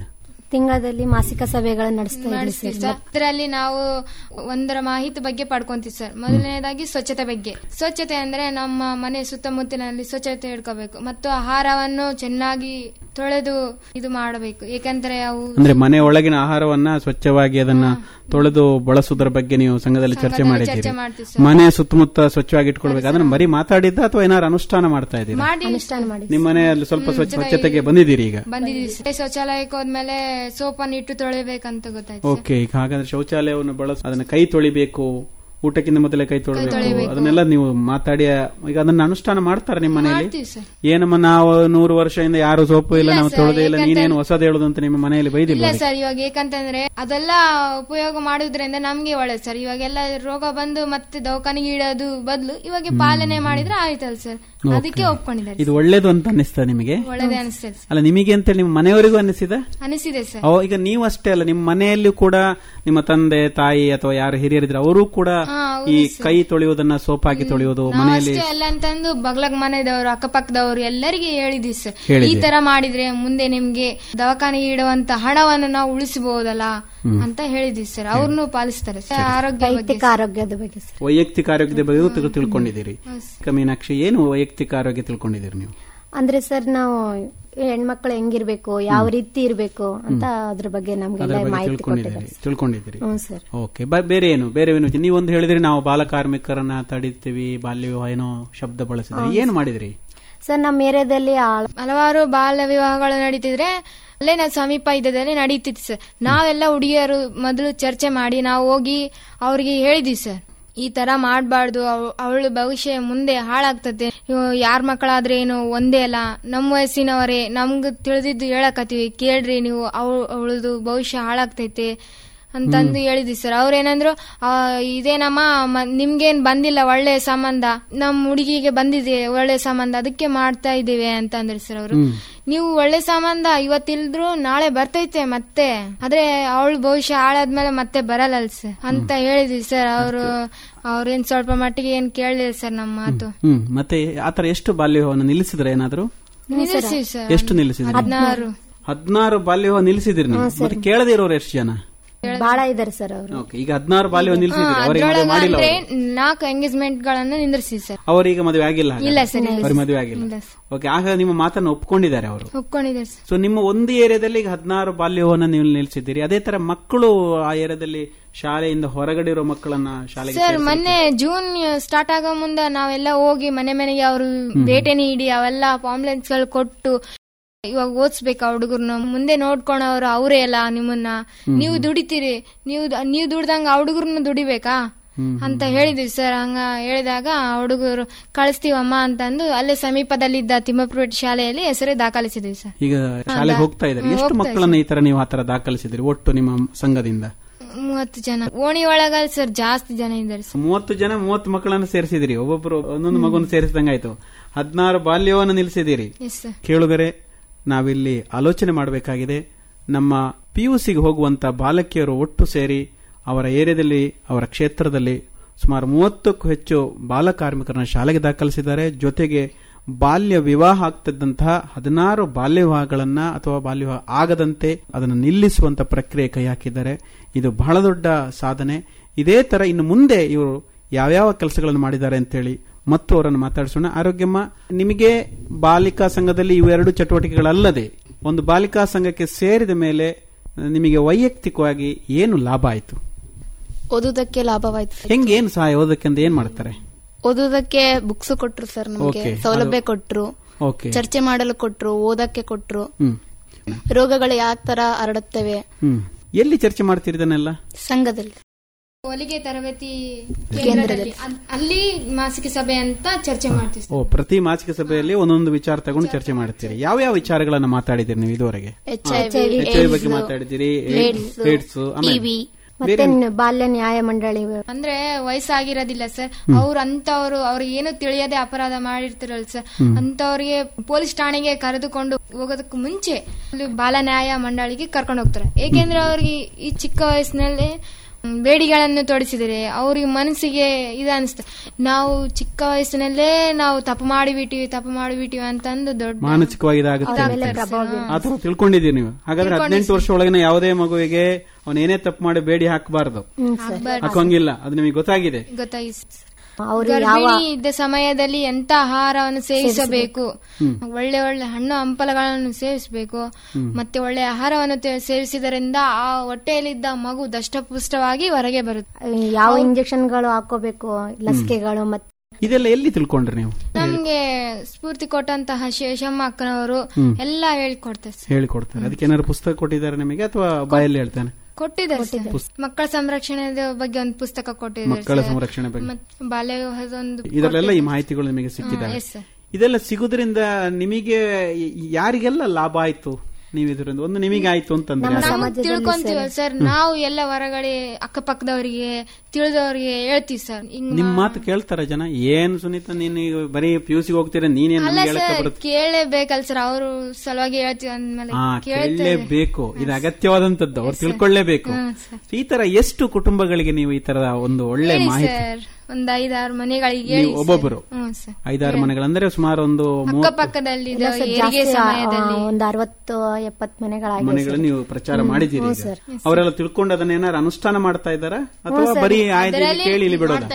ತಿಂಗಳಲ್ಲಿ ಮಾಸಿಕ ಸಭೆಗಳನ್ನು ನಡೆಸ್ತಾ ಇದ್ದೀವಿ ಮಾಡಿಸ್ತೀವಿ ಸರ್ ಸರ್ ಅದರಲ್ಲಿ ನಾವು ಒಂದರ ಮಾಹಿತಿ ಬಗ್ಗೆ ಪಡ್ಕೊಂತೀವಿ ಸರ್ ಮೊದಲನೇದಾಗಿ ಸ್ವಚ್ಛತೆ ಬಗ್ಗೆ ಸ್ವಚ್ಛತೆ ಅಂದ್ರೆ ನಮ್ಮ ಮನೆ ಸುತ್ತಮುತ್ತಲಿನಲ್ಲಿ ಸ್ವಚ್ಛತೆ ಇಟ್ಕೋಬೇಕು ಮತ್ತು ಆಹಾರವನ್ನು ಚೆನ್ನಾಗಿ ತೊಳೆದು ಇದು ಮಾಡಬೇಕು ಏಕೆಂದರೆ ಅವು ಅಂದ್ರೆ ಮನೆ ಒಳಗಿನ ಆಹಾರವನ್ನ ಸ್ವಚ್ಛವಾಗಿ ಅದನ್ನ ತೊಳೆದು ಬಳಸುವುದರ ಬಗ್ಗೆ ನೀವು ಸಂಘದಲ್ಲಿ ಚರ್ಚೆ ಸಂಘದಲ್ಲಿ ಮಾಡಿದ್ದೀರಿ ಚರ್ಚೆ ಮಾಡ್ತೀವಿ ಸರ್. ಮನೆ ಸುತ್ತಮುತ್ತ ಸ್ವಚ್ಛವಾಗಿ ಇಟ್ಕೊಳ್ಬೇಕು ಅದನ್ನ ಬರೀ ಮಾತಾಡಿದ್ದ ಅಥವಾ ಏನಾದ್ರು ಅನುಷ್ಠಾನ ಮಾಡ್ತಾ ಇದ್ದೀರಾ ಮಾಡಿ ಅನುಷ್ಠಾನ ಮಾಡಿ ನಿಮ್ಮ ಮನೆಯಲ್ಲಿ ಸ್ವಲ್ಪ ಸ್ವಚ್ಛ ಸ್ವಚ್ಛತೆಗೆ ಬಂದಿದ್ದೀರಿ ಈಗ ಬಂದಿದ್ದೀವಿ ಸರ್. ಶೌಚಾಲಯಕ್ಕೆ ಹೋದ್ಮೇಲೆ ಸೋಪನ್ನು ಇಟ್ಟು ತೊಳಿಬೇಕಂತ ಗೊತ್ತಾಯ್ತು ಸರ್. ಓಕೆ ಈಗ ಹಾಗಾದ್ರೆ ಶೌಚಾಲಯವನ್ನು ಬಳಸ ಅದನ್ನ ಕೈ ತೊಳಿಬೇಕು ಊಟಕ್ಕಿಂತ ಮೊದಲೇ ಕೈ ತೊಳಿಬೇಕು ತೊಳಿಬೇಕು. ಅದನ್ನೆಲ್ಲ ನೀವು ಮಾತಾಡಿ ಈಗ ಅದನ್ನ ಅನುಷ್ಠಾನ ಮಾಡ್ತಾರೆ ನಿಮ್ಮ ಮನೆಯಲ್ಲಿ ಮಾಡ್ತೀವಿ ಸರ್ ಏನಮ್ಮ ನಾವು ನೂರು ವರ್ಷದಿಂದ ಯಾರು ಸೋಪು ಇಲ್ಲ ಇಲ್ಲ ನಾವು ಸರ್, ತೊಳೆದೇ ಇಲ್ಲ ಯಾಕಂತ- ನೀನೇನು ಹೊಸದು ಹೇಳುದು ಅಂತ ನಿಮ್ಮ ಮನೆಯಲ್ಲಿ ಬೈದಿಲ್ಲ ಇಲ್ಲ ಸರ್ ಇವಾಗ ಏಕಂತಂದ್ರೆ ಅದೆಲ್ಲ ಉಪಯೋಗ ಮಾಡೋದ್ರಿಂದ ನಮ್ಗೆ ಒಳ್ಳೇದು ಸರ್ ಇವಾಗೆಲ್ಲ ರೋಗ ಬಂದು ಮತ್ತೆ ದವಾಖಾನೆಗೆ ಇಡೋದು ಬದಲು ಇವಾಗ ಪಾಲನೆ ಮಾಡಿದ್ರೆ ಆಯ್ತಲ್ಲ ಸರ್ ಅದಕ್ಕೆ ಒಪ್ಕೊಂಡಿದ್ದಾರೆ ಇದು ಒಳ್ಳೇದು ಅಂತ ಅನ್ನಿಸ್ತಾ ನಿಮಗೆ ಒಳ್ಳೇದೇ ಅನಿಸ್ತದೆ ಸರ್ ಅಲ್ಲ ನಿಮಗೆ ಅಂತೇಳಿ ನಿಮ್ಮ ಮನೆಯವರಿಗೂ ಅನ್ನಿಸಿದ ಅನಿಸಿದೆ ಸರ್ ಅವ ಈಗ ನೀವು ಅಷ್ಟೇ ಅಲ್ಲ ನಿಮ್ಮ ಮನೆಯಲ್ಲಿ ಕೂಡ ನಿಮ್ಮ ತಂದೆ ತಾಯಿ ಅಥವಾ ಯಾರು ಹಿರಿಯರಿದ್ರೆ ಅವರು ಕೂಡ ಹಾ, ಹೌದು ಈ ಸರ್. ಕೈ ತೊಳೆಯುವುದನ್ನ ಸೋಪ್ ಹಾಕಿ ತೊಳೆಯೋದು ನಾವು ಮನೆಯಲ್ಲಿ ಅಷ್ಟೇ ಅಲ್ಲ ಅಂತಂದು ಬಗ್ಲಗ್ ಮನೆದವರು ಅಕ್ಕಪಕ್ಕದವರು ಎಲ್ಲರಿಗೆ ಹೇಳಿದ್ವಿ ಸರ್ ಹೇಳಿದ್ದೀರಿ. ಈ ತರ ಮಾಡಿದ್ರೆ ಮುಂದೆ ನಿಮ್ಗೆ ದವಾಖಾನೆಗೆ ಇಡುವಂತ ಹಣವನ್ನು ನಾವು ಉಳಿಸಬಹುದಲ್ಲ ಅಂತ ಹೇಳಿದ್ವಿ ಸರ್ ಅವ್ರನ್ನು ಪಾಲಿಸ್ತಾರೆ ಸರ್ ಆರೋಗ್ಯ ಬಗ್ಗೆ ವೈಯಕ್ತಿಕ ಆರೋಗ್ಯದ ಬಗ್ಗೆ ಸರ್ ವೈಯಕ್ತಿಕ ಆರೋಗ್ಯದ ಬಗ್ಗೆ ತಿಳ್- ತಿಳ್ಕೊಂಡಿದ್ದೀರಿ ಈಗ ಮೀನಾಕ್ಷಿ ಏನು ವೈಯಕ್ತಿಕ ಆರೋಗ್ಯ ತಿಳ್ಕೊಂಡಿದ್ದೀರಿ ನೀವು ಅಂದ್ರೆ ಸರ್ ನಾವು ಹೆಣ್ಮಕ್ಳು ಹೆಂಗಿರ್ಬೇಕು ಯಾವ ರೀತಿ ಇರ್ಬೇಕು ಅಂತ ಅದ್ರ ಬಗ್ಗೆ ಅದರ ನಮ್ಗೆಲ್ಲ ಬಗ್ಗೆ ಮಾಹಿತಿ ತಿಳ್ಕೊಂಡಿದ್ದೀರಿ ಕೊಟ್ಟಿದ್ದಾರೆ ತಿಳ್ಕೊಂಡಿದ್ದೀರಿ ಹ್ಞೂ ಸರ್ ಓಕೆ ಬ- ಬೇರೆ ಏನು ಬೇರೆ ಏನು ನೀವೊಂದು ಹೇಳಿದ್ರಿ ನಾವು ಬಾಲ ಕಾರ್ಮಿಕರನ್ನ ತಡಿತೀವಿ ಬಾಲ್ಯ ವಿವಾಹ ಏನೋ ಶಬ್ದ ಬಳಸಿದ್ರಿ ಏನು ಮಾಡಿದ್ರಿ ಸರ್ ನಮ್ಮ ಏರಿಯಾದಲ್ಲಿ ಆಳ್- ಹಲವಾರು ಬಾಲ್ಯ ವಿವಾಹಗಳು ನಡೀತಿದ್ರೆ ಅಲ್ಲೇ ನಾವು ಸಮೀಪ ಇದ್ದದಲ್ಲಿ ನಡೀತಿತ್ತು ಸರ್ ನಾವೆಲ್ಲ ಹುಡುಗಿಯರು ಮೊದಲು ಚರ್ಚೆ ಮಾಡಿ ನಾವು ಹೋಗಿ ಅವ್ರಿಗೆ ಹೇಳಿದ್ವಿ ಸರ್ ಈ ತರ ಮಾಡಬಾರ್ದು ಅವಳ ಭವಿಷ್ಯ ಮುಂದೆ ಹಾಳಾಗ್ತದೆ ಯಾರ ಮಕ್ಕಳಾದ್ರೆ ಏನು ಒಂದೇ ಅಲ್ಲ ನಮ್ಮ ವಯಸ್ಸಿನವರೇ ನಮ್ಗೆ ತಿಳಿದಿದ್ದು ಹೇಳಕತ್ತೀವಿ ಕೇಳ್ರಿ ನೀವು ಅವಳದು ಭವಿಷ್ಯ ಹಾಳಾಗ್ತೈತೆ ಅಂತಂದು ಹೇಳಿದ್ವಿ ಸರ್ ಅವ್ರೇನಂದ್ರು ಆ, ಇದೇನಮ್ಮ ಮ- ನಿಮ್ಗೇನ್ ಬಂದಿಲ್ಲ ಒಳ್ಳೆ ಸಂಬಂಧ ನಮ್ ಹುಡುಗಿಗೆ ಬಂದಿದೆ ಒಳ್ಳೆ ಸಂಬಂಧ ಅದಕ್ಕೆ ಮಾಡ್ತಾ ಇದ್ದೀವಿ ಅಂತ ಅಂದ್ರಿ ಸರ್ ಅವರು ನೀವು ಒಳ್ಳೆ ಸಂಬಂಧ ಇವತ್ತಿಲ್ದ್ರು ನಾಳೆ ಬರ್ತೈತೆ ಮತ್ತೆ ಆದ್ರೆ ಅವಳ ಭವಿಷ್ಯ ಹಾಳಾದ್ಮೇಲೆ ಮತ್ತೆ ಬರಲ್ಲ ಸರ್ ಅಂತ ಹೇಳಿದ್ವಿ ಸರ್ ಅವರು ಅವ್ರೇನ್ ಸ್ವಲ್ಪ ಮಟ್ಟಿಗೆ ಏನ್ ಕೇಳಲಿಲ್ಲ ಸರ್ ನಮ್ಮ ಮಾತು ಹ್ಮ್ ಮತ್ತೆ ಆತರ ಎಷ್ಟು ಬಾಲ್ಯ ವಿವಾಹವನ್ನು ನಿಲ್ಲಿಸಿದ್ರೆ ಏನಾದ್ರು ನಿಲ್ಲಿಸ್ತೀವಿ ಸರ್ ಎಷ್ಟು ನಿಲ್ಲಿಸಿದ್ರಿ ಹದಿನಾರು ಹದಿನಾರು ಬಾಲ್ಯ ವಿವಾಹ ನಿಲ್ಲಿಸಿದ್ರಿ ನೀವು ಮತ್ತೆ ಕೇಳದೇ ಇರೋರು ಎಷ್ಟು ಜನ ಬಾಳ ಇದಾರೆ ಸರ್ ಅವರು ಓಕೆ ಈಗ ಹದಿನಾರು ಬಾಲ್ಯ ವಿವಾಹ ನಿಲ್ಲಿಸಿದ್ರಿ ಅವರಿಗೆ ಮದುವೆ ಅದ್ರೊಳಗ ಮಾಡಿಲ್ಲ ಅಂದ್ರೆ ಅವ್ರು. ನಾಲ್ಕು ಎಂಗೇಜ್ಮೆಂಟ್ ಗಳನ್ನ ನಿಂದ್ರಿಸಿ ಸರ್ ಅವರಿಗೆ ಮದುವೆ ಆಗಿಲ್ಲ ಹಾಗಾದ್ರೆ? ಇಲ್ಲ ಸರ್, ಇಲ್ಲ ಅವ್ರಿಗೆ ಮದುವೆ ಆಗಿಲ್ಲ ಇಲ್ಲ ಸರ್. ಓಕೆ ಆಗ ನಿಮ್ಮ ಮಾತನ್ನು ಒಪ್ಕೊಂಡಿದ್ದಾರೆ ಅವರು ಒಪ್ಕೊಂಡಿದ್ದಾರೆ ಸರ್ ಸೊ ನಿಮ್ಮ ಒಂದು ಏರಿಯಾದಲ್ಲಿ ಈಗ ಹದಿನಾರು ಬಾಲ್ಯವನ್ನು ನೀವು ನಿಲ್ಲಿಸಿದ್ದೀರಿ ಅದೇ ತರ ಮಕ್ಕಳು ಆ ಏರಿಯಾದಲ್ಲಿ ಶಾಲೆಯಿಂದ ಹೊರಗಡೆ ಇರೋ ಮಕ್ಕಳನ್ನ ಶಾಲೆಗೆ ಸರ್ ಮೊನ್ನೆ ಜೂನ್ ಸ್ಟಾರ್ಟ್ ಆಗೋ ಮುಂದೆ ನಾವೆಲ್ಲ ಹೋಗಿ ಮನೆ ಮನೆಗೆ ಅವರು ಭೇಟಿ ನೀಡಿ ಅವೆಲ್ಲ ಆಂಬುಲೆನ್ಸ್ ಗಳು ಕೊಟ್ಟು ಇವಾಗ ಓದಿಸ್ಬೇಕು ಆ ಹುಡುಗರ್ನ ಮುಂದೆ ನೋಡ್ಕೊಳೋರು ಅವರೇ ಅಲ್ಲ ನಿಮ್ಮನ್ನ ನೀವು ದುಡಿತೀರಿ ನೀವು ನೀವು ದುಡ್ದಂಗ ಆ ಹುಡುಗರ್ನ ದುಡಿಬೇಕಾ ಅಂತ ಹೇಳಿದ್ವಿ ಸರ್ ಹಂಗ ಹೇಳಿದಾಗ ಆ ಹುಡುಗರು ಕಳಿಸ್ತೀವಮ್ಮ ಅಂತಂದು ಅಲ್ಲೇ ಸಮೀಪದಲ್ಲಿದ್ದ ತಿಮ್ಮಪುರ ಶಾಲೆಯಲ್ಲಿ ಹೆಸರು ದಾಖಲಿಸಿದ್ವಿ ಸರ್ ಈಗ ಶಾಲೆಗೆ ಹೋಗ್ತಾ ಇದ್ದಾರೆ ಎಷ್ಟು ಮಕ್ಕಳನ್ನ ಈ ತರ ನೀವು ಆತರ ದಾಖಲಿಸಿದ್ರಿ ಒಟ್ಟು ನಿಮ್ಮ ಸಂಘದಿಂದ ಮೂವತ್ತು ಜನ ಓಣಿ ಒಳಗಲ್ ಸರ್ ಜಾಸ್ತಿ ಜನ ಇದ್ದಾರೆ ಸರ್ ಮೂವತ್ತು ಜನ ಮೂವತ್ತು ಮಕ್ಕಳನ್ನ ಸೇರಿಸಿದಿರಿ ಒಬ್ಬೊಬ್ರು ಒಂದೊಂದು ಮಗುವನ್ನು ಸೇರಿಸಿದಂಗಾಯ್ತು ಹದಿನಾರು ಬಾಲ್ಯವನ್ನು ನಿಲ್ಲಿಸಿದಿರಿ ಎಸ್ ಸರ್ ಕೇಳುಗರೆ ನಾವಿಲ್ಲಿ ಆಲೋಚನೆ ಮಾಡಬೇಕಾಗಿದೆ ನಮ್ಮ ಪಿಯುಸಿಗೆ ಹೋಗುವಂತ ಬಾಲಕಿಯರು ಒಟ್ಟು ಸೇರಿ ಅವರ ಏರಿಯಾದಲ್ಲಿ ಅವರ ಕ್ಷೇತ್ರದಲ್ಲಿ ಸುಮಾರು ಮೂವತ್ತಕ್ಕೂ ಹೆಚ್ಚು ಬಾಲ ಕಾರ್ಮಿಕರನ್ನ ಶಾಲೆಗೆ ದಾಖಲಿಸಿದ್ದಾರೆ ಜೊತೆಗೆ ಬಾಲ್ಯ ವಿವಾಹ ಆಗ್ತಿದ್ದಂತಹ ಹದಿನಾರು ಬಾಲ್ಯ ವಿವಾಹಗಳನ್ನ ಅಥವಾ ಬಾಲ್ಯ ವಿವಾಹ ಆಗದಂತೆ ಅದನ್ನು ನಿಲ್ಲಿಸುವಂತ ಪ್ರಕ್ರಿಯೆ ಕೈ ಹಾಕಿದ್ದಾರೆ ಇದು ಬಹಳ ದೊಡ್ಡ ಸಾಧನೆ ಇದೇ ತರ ಇನ್ನು ಮುಂದೆ ಇವರು ಯಾವ್ಯಾವ ಕೆಲಸಗಳನ್ನು ಮಾಡಿದ್ದಾರೆ ಅಂತೇಳಿ ಮತ್ತು ಅವರನ್ನು ಮಾತಾಡಿಸೋಣ ಆರೋಗ್ಯಮ್ಮ ನಿಮಗೆ ಬಾಲಿಕಾ ಸಂಘದಲ್ಲಿ ಇವೆರಡು ಚಟುವಟಿಕೆಗಳಲ್ಲದೆ ಒಂದು ಬಾಲಿಕಾ ಸಂಘಕ್ಕೆ ಸೇರಿದ ಮೇಲೆ ನಿಮಗೆ ವೈಯಕ್ತಿಕವಾಗಿ ಏನು ಲಾಭ ಆಯಿತು ಓದುವುದಕ್ಕೆ ಲಾಭವಾಯ್ತು ಸರ್. ಹೆಂಗೆ ಏನು ಸಹಾಯ ಓದಕ್ಕೆ ಅಂತ ಏನ್ ಮಾಡ್ತಾರೆ ಓದುವುದಕ್ಕೆ ಬುಕ್ಸ್ ಕೊಟ್ರು ಸರ್ ನಮಗೆ Okay. ಸೌಲಭ್ಯ ಕೊಟ್ರು ಓಕೆ ಚರ್ಚೆ ಮಾಡಲು ಕೊಟ್ರು ಓದಕ್ಕೆ ಕೊಟ್ರು ಹ್ಮ್ ರೋಗಗಳು ಯಾವ ತರ ಹರಡುತ್ತವೆ ಹ್ಮ್ ಎಲ್ಲಿ ಚರ್ಚೆ ಮಾಡ್ತೀರಿ ಇದನ್ನೆಲ್ಲ ಸಂಘದಲ್ಲಿ ಹೊಲಿಗೆ ತರಬೇತಿ ಕೇಂದ್ರದಲ್ಲಿ ಅಲ್- ಅಲ್ಲಿ ಮಾಸಿಕ ಸಭೆ ಅಂತ ಚರ್ಚೆ ಮಾಡ್ತೀವಿ ಸರ್. ಓ ಪ್ರತಿ ಮಾಸಿಕ ಸಭೆಯಲ್ಲಿ ಒಂದೊಂದು ವಿಚಾರ ತಗೊಂಡು ಚರ್ಚೆ ಮಾಡ್ತೀರಿ ಯಾವ ಯಾವ ವಿಚಾರಗಳನ್ನ ಮಾತಾಡಿದಿರಿ ನೀವು ಇದುವರೆಗೆ H I V H I ಬಗ್ಗೆ ಮಾತಾಡಿದಿರಿ ಏಡ್ಸ್ ಆಮೇಲೆ ಮತ್ತೆ ಬಾಲ್ಯ ನ್ಯಾಯ ಮಂಡಳಿ ಅಂದ್ರೆ ವಯಸ್ಸಾಗಿರೋದಿಲ್ಲ ಸರ್ ಅವ್ರ ಅಂತವ್ರು ಅವ್ರಿಗೆ ಏನು ತಿಳಿಯದೆ ಅಪರಾಧ ಮಾಡಿರ್ತಾರಲ್ಲ ಸರ್ ಅಂತವ್ರಿಗೆ ಪೊಲೀಸ್ ಠಾಣೆಗೆ ಕರೆದುಕೊಂಡು ಹೋಗೋದಕ್ಕೆ ಮುಂಚೆ ಅಲ್ಲಿ ಬಾಲ ನ್ಯಾಯ ಮಂಡಳಿಗೆ ಕರ್ಕೊಂಡು ಹೋಗ್ತಾರೆ ಏಕೆಂದ್ರೆ ಅವ್ರಿಗೆ ಈ ಚಿಕ್ಕ ವಯಸ್ಸಿನಲ್ಲಿ ಬೇಡಿಗಳನ್ನು ತೋರಿಸಿದರೆ ಅವ್ರಿಗೆ ಮನಸ್ಸಿಗೆ ಇದು ಅನಿಸ್ತ ನಾವು ಚಿಕ್ಕ ವಯಸ್ಸಿನಲ್ಲೇ ನಾವು ತಪ್ಪು ಮಾಡಿಬಿಟ್ಟಿವಿ ತಪ್ಪು ಮಾಡಿಬಿಟ್ಟಿವಿ ಅಂತಂದು ದೊಡ್ಡ ಮಾನಸಿಕವಾಗಿ ಇದಾಗುತ್ತೆ ಆ ತರ ತಿಳ್ಕೊಂಡಿದ್ದೀರಿ ನೀವು ಹಾಗಾದ್ರೆ ಹದಿನೆಂಟು ವರ್ಷ ಒಳಗಿನ ಯಾವುದೇ ಮಗುವಿಗೆ ಅವನು ಏನೇ ತಪ್ಪು ಮಾಡಿ ಬೇಡಿ ಹಾಕಬಾರ್ದು ಹಾಕೋಂಗಿಲ್ಲ ಅದು ನಿಮಗೆ ಗೊತ್ತಾಗಿದೆ ಗೊತ್ತಾಗಿ ಅವ್ರು ಯಾವ ಗರ್ಭಿಣಿ ಇದ್ದ ಸಮಯದಲ್ಲಿ ಎಂತ ಆಹಾರವನ್ನು ಸೇವಿಸಬೇಕು ಒಳ್ಳೆ ಒಳ್ಳೆ ಹಣ್ಣು ಹಂಪಲಗಳನ್ನು ಸೇವಿಸಬೇಕು ಮತ್ತೆ ಒಳ್ಳೆ ಆಹಾರವನ್ನು ತೆ- ಸೇವಿಸಿದರಿಂದ ಆ ಹೊಟ್ಟೆಯಲ್ಲಿದ್ದ ಮಗು ದಷ್ಟಪುಷ್ಟವಾಗಿ ಹೊರಗೆ ಬರುತ್ತೆ ಯಾವ ಇಂಜೆಕ್ಷನ್ಗಳು ಹಾಕೋಬೇಕು ಲಸಿಕೆಗಳು ಮತ್ತೆ ಇದೆಲ್ಲ ಎಲ್ಲಿ ತಿಳ್ಕೊಂಡ್ರಿ ನೀವು ನಮ್ಗೆ ಸ್ಫೂರ್ತಿ ಕೊಟ್ಟಂತಹ ಶೇಷಮ್ಮ ಅಕ್ಕನವರು ಎಲ್ಲ ಹೇಳ್ಕೊಡ್ತಾರೆ ಸರ್. ಹೇಳಿಕೊಡ್ತಾರೆ ಅದಕ್ಕೆ ಏನಾದ್ರು ಪುಸ್ತಕ ಕೊಟ್ಟಿದ್ದಾರೆ ನಿಮಗೆ ಅಥವಾ ಬಾಯಲ್ಲಿ ಹೇಳ್ತಾನೆ ಕೊಟ್ಟಿದ್ದಾರೆ ಸರ್. ಮಕ್ಕಳ ಸಂರಕ್ಷಣೆ ಬಗ್ಗೆ ಒಂದು ಪುಸ್ತಕ ಕೊಟ್ಟಿದ್ದಾರೆ ಮಕ್ಕಳ ಸರ್. ಸಂರಕ್ಷಣೆ ಬಗ್ಗೆ ಮತ್ತೆ ಬಾಲ್ಯ ವಿವಾಹದ ಒಂದು ಇದರಲ್ಲೆಲ್ಲ ಈ ಮಾಹಿತಿಗಳು ನಿಮಗೆ ಸಿಕ್ಕಿದ್ದಾವೆ ಎಸ್ ಸರ್ ಇದೆಲ್ಲ ಸಿಗುವುದರಿಂದ ನಿಮಗೆ ಯಾರಿಗೆಲ್ಲ ಲಾಭ ಆಯ್ತು ನೀವು ಇದರಿಂದ ಒಂದು ನಿಮಗೆ ಆಯ್ತು ಅಂತಂದ್ರೆ ಯಾರು? ನಮಗ್ ತಿಳ್ಕೊಂತೀವಲ್ಲ ಸರ್ ನಾವು ಎಲ್ಲ ಹೊರಗಡೆ ಅಕ್ಕಪಕ್ಕದವರಿಗೆ ತಿಳಿದವರಿಗೆ ಹೇಳ್ತೀವಿ ಸರ್ ಹಿಂಗ್ ನಿಮ್ ಮಾತು ಕೇಳ್ತಾರ ಜನ ಏನ್ ಸುನೀತಾ ನೀನು ಈಗ ಬರೀ ಪಿ ಯು ಸಿಗೆ ಹೋಗ್ತೀರ ನೀನೇನ್ ಅಲ್ಲ ನಮ್ಗೆ ಹೇಳಕ್ಕೆ ಸರ್ ಬರುತ್ತೆ ಕೇಳಲೇಬೇಕಲ್ಲ ಸರ್ ಅವರು ಸಲುವಾಗಿ ಹೇಳ್ತೀವಿ ಅಂದ್ಮೇಲೆ ಹಾ ಕೇಳ್ತಾರೆ ಕೇಳಲೇಬೇಕು ಇದು ಅಗತ್ಯವಾದಂತದ್ದು ಅವ್ರು ತಿಳ್ಕೊಳ್ಳೇಬೇಕು ಈ ತರ ಎಷ್ಟು ಕುಟುಂಬಗಳಿಗೆ ನೀವು ಈ ತರದ ಒಂದು ಒಳ್ಳೆ ಹೇಳಿ ಮಾಹಿತಿ ಸರ್ ಒಂದ್ ಐದಾರು ಮನೆಗಳಿಗೆ ಹೇಳಿ ನೀವು ಸರ್. ಒಬ್ಬೊಬ್ಬರು ಹ್ಮ್ ಸರ್ ಐದಾರು ಮನೆಗಳಂದ್ರೆ ಸುಮಾರು ಒಂದು ಮೂವತ್ತು ಅಕ್ಕಪಕ್ಕದಲ್ಲಿ ಇಲ್ಲ ಸರ್, ಹೆರಿಗೆ ಜಾಸ್ತಿ ಸಮಯದಲ್ಲಿ ಆ, ಒಂದು ಅರವತ್ತು ಎಪ್ಪತ್ ಮನೆಗಳಾಗಿ ಮನೆಗಳನ್ನು ನೀವು ಪ್ರಚಾರ ಮಾಡಿದ್ದೀರಿ ಈಗ. ಅವರೆಲ್ಲ ತಿಳ್ಕೊಂಡು ಅದನ್ನ ಏನಾರು ಅನುಷ್ಠಾನ ಮಾಡ್ತಾ ಇದ್ದಾರಾ ಅಥವಾ ಬರೀ ಆಯ್ತು ಇಲ್ಲಿ ಕೇಳಿ ಇಲ್ಲಿ ಬಿಡೋದ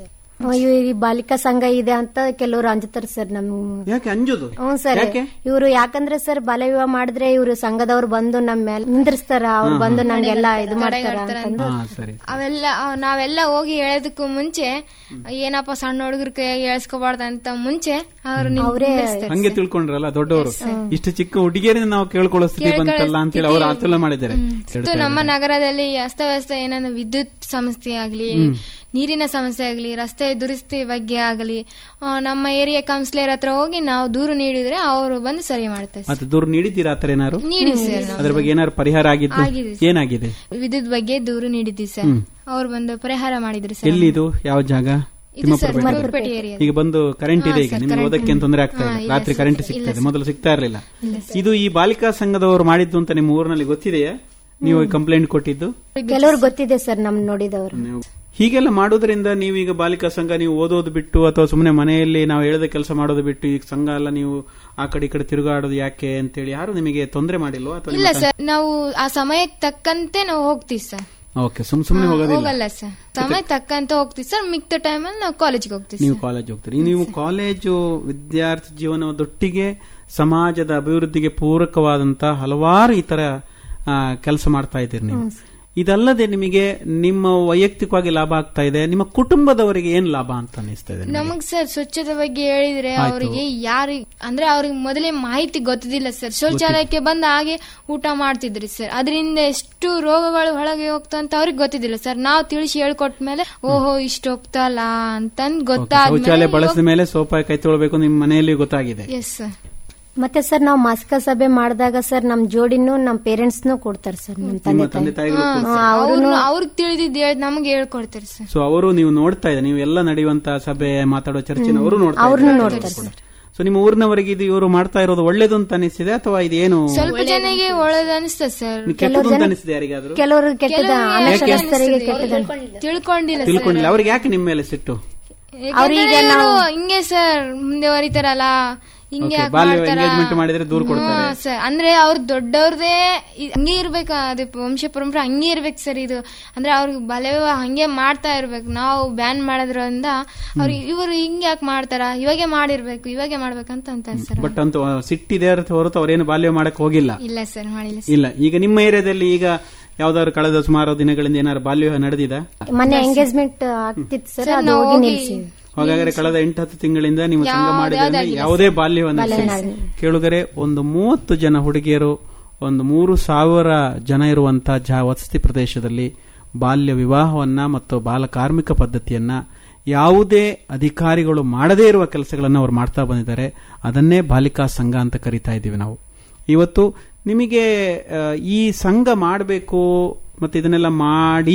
ಈ ಬಾಲಿಕಾ ಸಂಘ ಇದೆ ಅಂತ ಕೆಲವರು ಅಂಜುತ್ತಾರೆ ಸರ್ ನಮ್ ಯಾಕೆ ಅಂಜುದು ಹ್ಞೂ ಸರ್ ಯಾಕೆ ಇವರು ಯಾಕಂದ್ರೆ ಸರ್ ಬಾಲ್ಯ ವಿವಾಹ ಮಾಡಿದ್ರೆ ಇವರು ಸಂಘದವ್ರು ಬಂದು ನಮ್ಮ ಮೇಲೆ ನಿಂದ್ರಿಸ್ತಾರ ಅವ್ರು ಬಂದು ನಮ್ಗೆಲ್ಲ ಇದು ಮಾಡ್ತಾರ ಅಂತಂದು ಹಾ ಸರಿ ಅವೆಲ್ಲ ಅವ್- ನಾವೆಲ್ಲ ಹೋಗಿ ಹೇಳೋದಕ್ಕೂ ಮುಂಚೆ ಏನಪ್ಪ ಸಣ್ಣ ಹುಡುಗರ ಕೈಯಾಗಿ ಹೇಳ್ಸ್ಕೊಬಾರ್ದು ಅಂತ ಮುಂಚೆ ಅವ್ರು ನಿಂದಿರ್ಸ್ತಾರೆ. ಹಂಗೆ ತಿಳ್ಕೊಂಡ್ರಲ್ಲ ದೊಡ್ಡವರು ಇಷ್ಟು ಚಿಕ್ಕ ಹುಡುಗಿಯರಿಂದ ನಾವು ಕೇಳ್ಕೊಳ್ಳೋ ಸ್ಥಿತಿ ಬಂತಲ್ಲ ಅಂತೇಳಿ ಅವ್ರು ಆತುಲ ಮಾಡಿದ್ದಾರೆ ಇಷ್ಟು ನಮ್ಮ ನಗರದಲ್ಲಿ ಅಸ್ತವ್ಯಸ್ತ ಏನಂದ್ರೆ ವಿದ್ಯುತ್ ಸಮಸ್ಯೆ ಆಗ್ಲಿ ನೀರಿನ ಸಮಸ್ಯೆ ಆಗ್ಲಿ ರಸ್ತೆ ದುರಸ್ತಿ ಬಗ್ಗೆ ಆಗಲಿ ಆ, ನಮ್ಮ ಏರಿಯಾ ಕೌನ್ಸಿಲರ್ ಹತ್ರ ಹೋಗಿ ನಾವು ದೂರು ನೀಡಿದ್ರೆ ಅವರು ಬಂದು ಸರಿ ಮಾಡ್ತಾರೆ ಮತ್ತೆ ದೂರ ನೀಡಿದ್ದೀರಾ ಆತರ ಏನಾರು ನೀಡಿ ಸರ್ ನಾವು. ಅದ್ರ ಬಗ್ಗೆ ಏನಾರು ಪರಿಹಾರ ಆಗಿದ್ದು ಆಗಿದೆ ಏನಾಗಿದೆ ವಿದ್ಯುತ್ ಬಗ್ಗೆ ದೂರು ನೀಡಿದ್ವಿ ಸರ್ ಅವ್ರು ಬಂದು ಪರಿಹಾರ ಮಾಡಿದ್ರು ಸರ್ ಎಲ್ಲಿ ಇದು ಯಾವ ಜಾಗ ಇದು ಸರ್ ತಿಮ್ಮಪ್ಪರ ಬೆಟ್ಟ. ಮರಪೇಟೆ ಏರಿಯಾ ಈಗ ಬಂದು ಕರೆಂಟ್ ಇದೆ ಈಗ ನಿಮ್ಗೆ ಓದಕ್ಕೆ ಏನ್ ತೊಂದರೆ ಆಗ್ತಾ ಇಲ್ಲ ರಾತ್ರಿ ಕರೆಂಟ್ ಸಿಗ್ತಾ ಇದೆ ಮೊದಲು ಸಿಗ್ತಾ ಇರಲಿಲ್ಲ ಇದು ಈ ಬಾಲಿಕಾ ಸಂಘದವರು ಮಾಡಿದ್ದು ಅಂತ ನಿಮ್ಮ ಊರಿನಲ್ಲಿ ಗೊತ್ತಿದೆಯಾ ನೀವು ಕಂಪ್ಲೇಂಟ್ ಕೊಟ್ಟಿದ್ದು ಕೆಲವ್ರು ಗೊತ್ತಿದೆ ಸರ್ ನಮ್ ನೋಡಿದವರು ನೀವು ಹೀಗೆಲ್ಲ ಮಾಡೋದ್ರಿಂದ ನೀವು ಈಗ ಬಾಲಿಕಾ ಸಂಘ ನೀವು ಓದೋದು ಬಿಟ್ಟು ಅಥವಾ ಸುಮ್ಮನೆ ಮನೆಯಲ್ಲಿ ನಾವು ಹೇಳಿದ ಕೆಲಸ ಮಾಡೋದು ಬಿಟ್ಟು ಈಗ ಸಂಘ ಎಲ್ಲ ನೀವು ಆ ಕಡೆ ಈ ಕಡೆ ತಿರುಗಾಡೋದು ಯಾಕೆ ಅಂತೇಳಿ ಯಾರು ನಿಮಗೆ ತೊಂದರೆ ಮಾಡಿಲ್ವಾ ಅಥವಾ ಇಲ್ಲ ಸರ್ ನಾವು ಆ ಸಮಯಕ್ಕೆ ತಕ್ಕಂತೆ ನಾವು ಹೋಗ್ತೀವಿ ಸರ್ ಓಕೆ ಸುಮ್ ಸುಮ್ಮನೆ ಹೋಗೋದಿಲ್ಲ ಹೋಗಲ್ಲ ಸರ್ ಸಮಯ ತಕ್ಕಂತೆ ಹೋಗ್ತೀವಿ ಸರ್ ಮಿಕ್ತ ಟೈಮಲ್ಲಿ ನಾವು ಕಾಲೇಜ್ಗೆ ಹೋಗ್ತೀವಿ ನೀವು ಕಾಲೇಜ್ ಹೋಗ್ತೀರಿ ನೀವು ಕಾಲೇಜು ವಿದ್ಯಾರ್ಥಿ ಜೀವನದೊಟ್ಟಿಗೆ ಸಮಾಜದ ಅಭಿವೃದ್ಧಿಗೆ ಪೂರಕವಾದಂತ ಹಲವಾರು ಈ ತರ ಕೆಲಸ ಮಾಡ್ತಾ ಇದ್ದೀರಿ ನೀವು ಇದಲ್ಲದೆ ನಿಮಗೆ ನಿಮ್ಮ ವೈಯಕ್ತಿಕವಾಗಿ ಲಾಭ ಆಗ್ತಾ ಇದೆ ನಿಮ್ಮ ಕುಟುಂಬದವರಿಗೆ ಏನ್ ಲಾಭ ಅಂತ ಅನಿಸ್ತಾ ಇದೆ ನಿಮಗೆ? ನಮಗ್ ಸರ್ ಸ್ವಚ್ಛತೆ ಬಗ್ಗೆ ಹೇಳಿದ್ರೆ ಅವರಿಗೆ ಯಾರಿಗೆ ಅಂದ್ರೆ ಅವ್ರಿಗೆ ಮೊದಲೇ ಮಾಹಿತಿ ಗೊತ್ತಿದ್ದಿಲ್ಲ ಸರ್ ಶೌಚಾಲಯಕ್ಕೆ ಬಂದು ಹಾಗೆ ಊಟ ಮಾಡ್ತಿದ್ರಿ ಸರ್ ಅದರಿಂದ ಎಷ್ಟು ರೋಗಗಳು ಒಳಗೆ ಹೋಗ್ತಾ ಅಂತ ಅವ್ರಿಗೆ ಗೊತ್ತಿದ್ದಿಲ್ಲ ಸರ್ ನಾವು ತಿಳಿಸಿ ಹೇಳ್ಕೊಟ್ಮೇಲೆ ಓಹೋ ಇಷ್ಟು ಹೋಗ್ತಲ್ಲ ಅಂತಂದ್ Okay, ಶೌಚಾಲಯ ಗೊತ್ತಾದ್ಮೇಲೆ ಬಳಸಿದ ಮೇಲೆ ಸೋಪ ಕೈ ತೊಳ್ಬೇಕು ನಿಮ್ಮ ಮನೆಯಲ್ಲಿ ಗೊತ್ತಾಗಿದೆ ಎಸ್ ಸರ್ ಮತ್ತೆ ಸರ್ ನಾವು ಮಾಸಿಕ ಸಭೆ ಮಾಡಿದಾಗ ಸರ್ ನಮ್ ಜೋಡಿನೂ ನಮ್ ಪೇರೆಂಟ್ಸ್ನು ಕೊಡ್ತಾರೆ ಸರ್ ನಮ್ ನಿಮ್ಮ ತಂದೆ ತಂದೆ ತಾಯಿ ತಾಯಿಗಳು ಅವ್ರು ಅವ್ರಿಗೆ ತಿಳಿದಿದ್ದು ಹೇಳ್- ನಮಗೆ ಹೇಳ್ಕೊಡ್ತಾರೆ ಸರ್ ಸೊ ಅವರು ನೀವು ನೋಡ್ತಾ ಇದ್ದಾರೆ ನೀವು ಎಲ್ಲ ನಡೆಯುವಂತ ಸಭೆ ಮಾತಾಡೋ ಚರ್ಚೆನ ಅವರು ನೋಡ್ತಾ ಅವ್ರನ್ನು ಇದ್ದಾರೆ. ನೋಡ್ತಾರೆ ಸೊ ನಿಮ್ಮ ಊರಿನವರಿಗೆ ಇದು ಇವರು ಮಾಡ್ತಾ ಇರೋದು ಒಳ್ಳೇದು ಅಂತ ಅನಿಸಿದೆ ಅಥವಾ ಇದೇನು ಸ್ವಲ್ಪ ಜನಗೆ ಒಳ್ಳೇದು ಅನಿಸ್ತದೆ ಸರ್ ಕೆಟ್ಟದ್ದು ಅಂತ ಅನಿಸಿದೆ ಯಾರಿಗಾದ್ರು ಕೆಲವರು ಕೆಟ್ಟದ ಅನಕ್ಷರಸ್ಥರಿಗೆ ಕೆಟ್ಟದ ತಿಳ್ಕೊಂಡಿಲ್ಲ ಸರ್ ತಿಳ್ಕೊಂಡಿಲ್ಲ ಅವ್ರಿಗೆ ಯಾಕೆ ನಿಮ್ಮ ಮೇಲೆ ಸಿಟ್ಟು ಅವ್ರಿಗೆ ನಾವು ಹಿಂಗೆ ಸರ್ ಮುಂದೆ ಹೊರಿತಾರಲ್ಲ ಹಿಂಗೆ Okay, ಯಾಕ್ ಬಾಲ್ಯ ಮಾಡ್ತಾರ? engagement ಮಾಡಿದ್ರೆ ದೂರ ಕೊಡ್ತಾರೆ. ಹ್ಮ್, ಸರ್ ಅಂದ್ರೆ ಅವ್ರ ದೊಡ್ಡವ್ರದೇ ಇ- ಹಂಗೆ ಇರ್ಬೇಕು ಅದು ವಂಶ ಪರಂಪರೆ ಹಂಗೆ ಇರ್ಬೇಕು ಸರ್ ಇದು ಅಂದ್ರೆ ಅವ್ರಿಗೆ ಬಾಲ್ಯ ವಿವಾಹ ಹಂಗೆ ಮಾಡ್ತಾ ಇರ್ಬೇಕು ನಾವು ಬ್ಯಾನ್ ಮಾಡೋದ್ರಿಂದ ಅವ್ರು ಇವರು ಹಿಂಗೆ ಯಾಕೆ ಮಾಡ್ತಾರ ಇವಾಗೆ ಮಾಡಿರ್ಬೇಕು ಇವಾಗೆ ಮಾಡ್ಬೇಕಂತ ಅಂತಾರೆ ಸರ್ ಬಟ್ ಅಂತ ಸಿಟ್ಟಿದೆ ಹೊರತು ಹೊರತು ಅವ್ರೇನು ಬಾಲ್ಯ ಮಾಡಕ್ ಹೋಗಿಲ್ಲ ಇಲ್ಲ ಸರ್ ಮಾಡಿಲ್ಲ ಸರ್ ಇಲ್ಲ ಈಗ ನಿಮ್ಮ ಏರಿಯಾದಲ್ಲಿ ಈಗ ಯಾವ್ದಾದ್ರು ಕಳೆದ ಸುಮಾರು ದಿನಗಳಿಂದ ಏನಾದ್ರು ಬಾಲ್ಯ ವಿವಾಹ ನಡೆದಿದ ಮೊನ್ನೆ ಎಂಗೇಜ್ಮೆಂಟ್ ಆಗ್ತಿತ್ತು ಸರ್ ಅದು ನಾವು ಹೋಗಿ ಹೋಗಿ- ನಿಲ್ಸಿವಿ ಹಾಗಾದ್ರೆ ಕಳೆದ ಎಂಟು ಹತ್ತು ತಿಂಗಳಿಂದ ನೀವು ಸಂಘ ಯಾವ್ದು- ಮಾಡಿದ್ರಿಂದ ಯಾವ್ದಾಗಿಲ್ಲ ಯಾವುದೇ ಬಾಲ್ಯವನ್ನು ಕೇಳುಗರೆ ಒಂದು ಮೂವತ್ತು ಜನ ಹುಡುಗಿಯರು ಒಂದು ಮೂರು ಸಾವಿರ ಜನ ಇರುವಂತ ಜ ವಸತಿ ಪ್ರದೇಶದಲ್ಲಿ ಬಾಲ್ಯ ವಿವಾಹವನ್ನ ಮತ್ತು ಬಾಲ ಕಾರ್ಮಿಕ ಪದ್ಧತಿಯನ್ನ ಯಾವುದೇ ಅಧಿಕಾರಿಗಳು ಮಾಡದೇ ಇರುವ ಕೆಲಸಗಳನ್ನು ಅವರು ಮಾಡ್ತಾ ಬಂದಿದ್ದಾರೆ ಅದನ್ನೇ ಬಾಲಿಕಾ ಸಂಘ ಅಂತ ಕರಿತಾ ಇದ್ದೀವಿ ನಾವು ಇವತ್ತು ನಿಮಗೆ ಆ, ಈ ಸಂಘ ಮಾಡಬೇಕು ಮತ್ತೆ ಇದನ್ನೆಲ್ಲ ಮಾಡಿ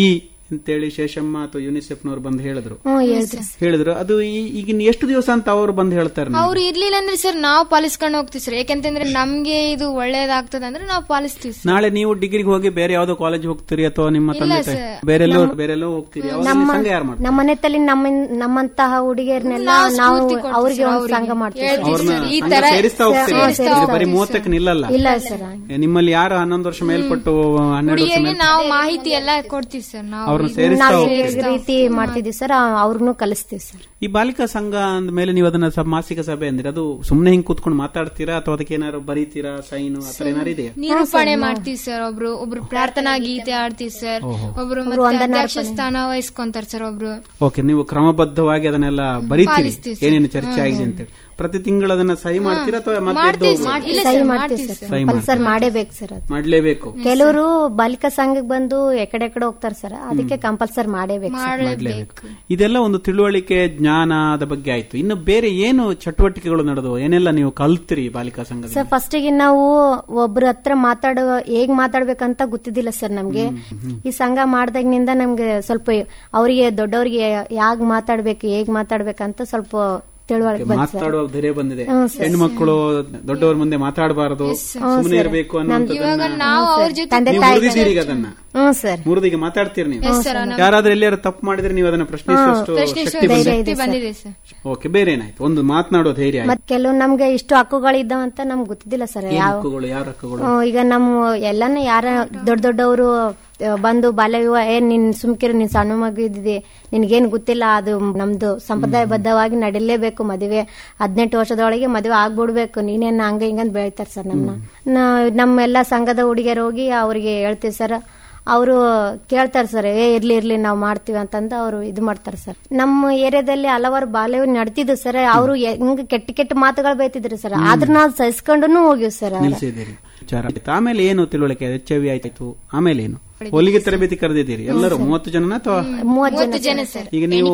ಅಂತೇಳಿ ಶೇಷಮ್ಮ ಅಥವಾ ಯುನಿಸೆಫ್ನವ್ರು ಬಂದು ಹೇಳಿದ್ರು ಹ್ಮ್ ಹೇಳಿದ್ರಿ ಹೇಳಿದ್ರು ಅದು ಈ- ಈಗಿನ ಎಷ್ಟು ದಿವಸ ಅಂತ ಅವರು ಬಂದು ಹೇಳ್ತಾರೆ ನಿಮ್ಗೆ? ಅವ್ರು ಇರ್ಲಿಲ್ಲ ಅಂದ್ರೆ ಸರ್ ನಾವು ಪಾಲಿಸ್ಕೊಂಡು ಹೋಗ್ತೀವಿ ಸರ್ ಯಾಕಂತಂದ್ರೆ ನಮ್ಗೆ ಇದು ಒಳ್ಳೇದಾಗ್ತದ ಅಂದ್ರೆ ನಾವು ಪಾಲಿಸ್ತೀವಿ ಸರ್ ನಾಳೆ ನೀವು ಡಿಗ್ರಿಗೆ ಹೋಗಿ ಬೇರೆ ಯಾವ್ದೋ ಕಾಲೇಜ್ ಹೋಗ್ತೀರಿ ಅಥವಾ ನಿಮ್ಮ ತಂದೆ ತಾಯಿ ಸರ್. ಬೇರೆಲ್ಲೋ ಬೇರೆಲ್ಲೋ ಹೋಗ್ತೀರಿ ಅವಾಗ ನಿಮ್ಮ ಸಂಘ ಯಾರು ಮಾಡ್ತಾರೆ ನಮ್ಮ ಮನೆತಲ್ಲಿ ನಮ್ಮ ನಮ್ಮಂತಹ ಹುಡುಗಿಯರನ್ನೆಲ್ಲ ನಾವು ಅವ್ರಿಗೆ ಒಂದು ಸಂಘ ಮಾಡ್ತೀವಿ ಸರ್. ಅವ್ರನ್ನ ಈ ಸಂಘ ತರ ಸೇರಿಸ್ತಾ ಹೋಗ್ತೀರಿ ಇದು ಬರೀ ಮೂವತ್ತಕ್ಕೆ ನಿಲ್ಲಲ್ಲ ಇಲ್ಲ ಸರ್ ಏ, ನಿಮ್ಮಲ್ಲಿ ಯಾರು ಹನ್ನೊಂದು ವರ್ಷ ಮೇಲ್ಪಟ್ಟು ಹನ್ನೆರಡು ವರ್ಷ ಹುಡುಗಿಯರಿಗೆ ನಾವು ಮಾಹಿತಿ ಎಲ್ಲ ಕೊಡ್ತೀವಿ ಸರ್ ನಾವು ಅವ್ರನ್ನ ಸೇರಿಸ್ತಾ ನಾವು ಹೋಗ್ತೀರಿ ಈ ರೀತಿ ಮಾಡ್ತಿದ್ವಿ ಸರ್ ಅವ್ರನ್ನೂ ಕಲಿಸ್ತೀವಿ ಸರ್ ಈ ಬಾಲಿಕಾ ಸಂಘ ಅಂದ ಮೇಲೆ ನೀವು ಅದನ್ನ ಸ- ಮಾಸಿಕ ಸಭೆ ಅಂದ್ರೆ ಅದು ಸುಮ್ನೆ ಹಿಂಗ್ ಕೂತ್ಕೊಂಡು ಮಾತಾಡ್ತೀರಾ ಅಥವಾ ಅದಕ್ಕೆ ಏನಾದ್ರು ಬರೀತೀರಾ ಸೈನು ಆತರ ಏನಾರು ಇದೆಯಾ ನಿರೂಪಣೆ ಮಾಡ್ತೀವಿ ಸರ್ ಒಬ್ರು ಒಬ್ರು ಪ್ರಾರ್ಥನಾ ಗೀತೆ ಆಡ್ತೀವಿ ಸರ್ ಒಬ್ರು ಮತ್ತೆ ಅಧ್ಯಕ್ಷ ಸ್ಥಾನ ವಹಿಸ್ಕೊಂತಾರ ಸರ್ ಒಬ್ರು ಓಕೆ ನೀವು ಕ್ರಮಬದ್ಧವಾಗಿ ಅದನ್ನೆಲ್ಲ ಬರೀತೀರಿ ಪಾಲಿಸ್ತೀವಿ ಏನೇನು ಚರ್ಚೆ ಆಗಿದೆ ಅಂತೇಳಿ ಪ್ರತಿ ತಿಂಗಳು ಅದನ್ನ ಸಹಿ ಮಾಡ್ತೀರಾ ಅಥವಾ ಮತ್ತೆ ಎದ್ದು ಹೋಗ್ತೀರಾ? ಇಲ್ಲ ಸಹಿ ಸರ್ ಮಾಡ್ತೀವಿ ಮಾಡ್ತೀವಿ ಸರ್ ಸಹಿ ಕಂಪಲ್ಸರಿ ಮಾಡೇಬೇಕು ಸರ್ ಅದು ಮಾಡ್ಲೇಬೇಕು ಕೆಲವರು ಬಾಲಿಕಾ ಸಂಘಕ್ಕೆ ಬಂದು ಎಕಡೆ ಎಕಡೆ ಹೋಗ್ತಾರೆ ಸರ್ ಅದಕ್ಕೆ ಕಂಪಲ್ಸರಿ ಮಾಡೇಬೇಕು ಸರ್. ಮಾಡ್ಲೇಬೇಕು ಇದೆಲ್ಲ ಒಂದು ತಿಳುವಳಿಕೆ ಜ್ಞಾನದ ಬಗ್ಗೆ ಆಯ್ತು ಇನ್ನು ಬೇರೆ ಏನು ಚಟುವಟಿಕೆಗಳು ನಡೆದವು ಏನೆಲ್ಲ ನೀವು ಕಲ್ತಿರಿ ಬಾಲಿಕಾ ಸಂಘದ ಸರ್ ಫಸ್ಟಿಗೆ ನಾವು ಒಬ್ರ ಹತ್ರ ಮಾತಾಡುವ ಹೇಗ್ ಮಾತಾಡ್ಬೇಕಂತ ಗೊತ್ತಿದ್ದಿಲ್ಲ ಸರ್ ನಮ್ಗೆ ಈ ಸಂಘ ಮಾಡ್ದಾಗಿನಿಂದ ನಮ್ಗೆ ಸ್ವಲ್ಪ ಅವರಿಗೆ ದೊಡ್ಡವರಿಗೆ ಯಾಗ್ ಮಾತಾಡ್ಬೇಕು ಹೇಗ್ ಮಾತಾಡ್ಬೇಕಂತ ಸ್ವಲ್ಪ ತಿಳುವಳಿಕೆ ಬಂತು ಸರ್ ಮಾತಾಡುವ ಧೈರ್ಯ ಬಂದಿದೆ ಹ್ಮ್, ಸರ್. ಹೆಣ್ಣು ಮಕ್ಕಳು ದೊಡ್ಡವರ ಮುಂದೆ ಮಾತಾಡಬಾರದು ಸುಮ್ಮನೆ ಇರಬೇಕು ಅನ್ನೋಂಥದ್ದನ್ನ ನಾವು ಅವ್ರ ಜೊತೆ ತಂದೆ ನೀವು ತಾಯಿ ಮುರಿದಿದ್ದೀರಿ ಈಗ ಅದನ್ನ ಹ್ಮ್ ಸರ್ ಮುರಿದಿಗೆ ಮಾತಾಡ್ತೀರಿ ನೀವು ಯಾರಾದ್ರೂ ಎಲ್ಲಿಯಾರು ತಪ್ಪು ಮಾಡಿದ್ರೆ ನೀವು ಅದನ್ನ ಪ್ರಶ್ನಿಸುವಷ್ಟು ಶಕ್ತಿ ಬಂದಿದೆ ಶಕ್ತಿ ಬಂದಿದೆ ಸರ್ ಓಕೆ ಬೇರೆ ಏನಾಯ್ತು ಒಂದು ಮಾತನಾಡೋ ಧೈರ್ಯ ಆಯ್ತು ಮತ್ ಕೆಲವು ನಮ್ಗೆ ಇಷ್ಟು ಹಕ್ಕುಗಳಿದ್ದಾವಂತ ನಮ್ಗೆ ಗೊತ್ತಿದ್ದಿಲ್ಲ ಸರ್ ಏನ್ ಯಾವ ಹಕ್ಕುಗಳು ಯಾರ ಹಕ್ಕುಗಳು ಹ್ಮ್, ಈಗ ನಮ್ಮ ಎಲ್ಲಾನು ಯಾರ ದೊಡ್ಡ ದೊಡ್ಡವರು ಬಂದು ಬಾಲ್ಯ ವಿವಾಹ ಏ ನಿನ್ ಸುಮ್ಕಿರು ನಿನ್ ಸಣ್ಣ ಮಗು ಇದ್ದಿದೆ ನಿನ್ಗೇನ್ ಗೊತ್ತಿಲ್ಲ ಅದು ನಮ್ದು ಸಂಪ್ರದಾಯಬದ್ಧವಾಗಿ ನಡಿಲೇಬೇಕು ಮದುವೆ ಹದಿನೆಂಟು ವರ್ಷದೊಳಗೆ ಮದುವೆ ಆಗ್ಬಿಡ್ಬೇಕು ನೀನೇನ್ ಹಂಗ ಹಿಂಗಂತ ಬೆಳಿತಾರ ಸರ್ ನಮ್ಮನ್ನ ನಮ್ಮೆಲ್ಲ ಸಂಘದ ಹುಡುಗಿಯರು ಹೋಗಿ ಅವ್ರಿಗೆ ಹೇಳ್ತೀವಿ ಸರ್ ಅವರು ಕೇಳ್ತಾರೆ ಸರ್ ಏ ಇರ್ಲಿ ಇರ್ಲಿ ನಾವು ಮಾಡ್ತೀವಿ ಅಂತಂದು ಅವರು ಇದು ಮಾಡ್ತಾರೆ ಸರ್ ನಮ್ಮ ಏರಿಯಾದಲ್ಲಿ ಹಲವಾರು ಬಾಲ್ಯ ನಡ್ತಿದ್ದು ಸರ್ ಅವರು ಹೆಂಗ್ ಕೆಟ್ಟ ಕೆಟ್ಟ ಮಾತುಗಳು ಬೈತಿದ್ರು ಸರ್ ಆದ್ರ ನಾವು ಸಹಿಸ್ಕೊಂಡು ಹೋಗಿವಿ ಸರ್ ನಿಲ್ಸಿದ್ದೀರಿ ವಿಚಾರ ಆಯ್ತು. ಆಮೇಲೆ ಏನು ತಿಳುವಳಿಕೆ ಎಚ್ ಐ ವಿ ಆಯ್ತು ಆಮೇಲೆ ಏನು ಹೊಲಿಗೆ ತರಬೇತಿ ಕರೆದಿದ್ದೀರಿ ಎಲ್ಲರೂ ಮೂವತ್ತು ಜನನ ಅಥವಾ ಮೂವತ್ತು ಜನ ಜನ ಸರ್ ಈಗ ನೀವು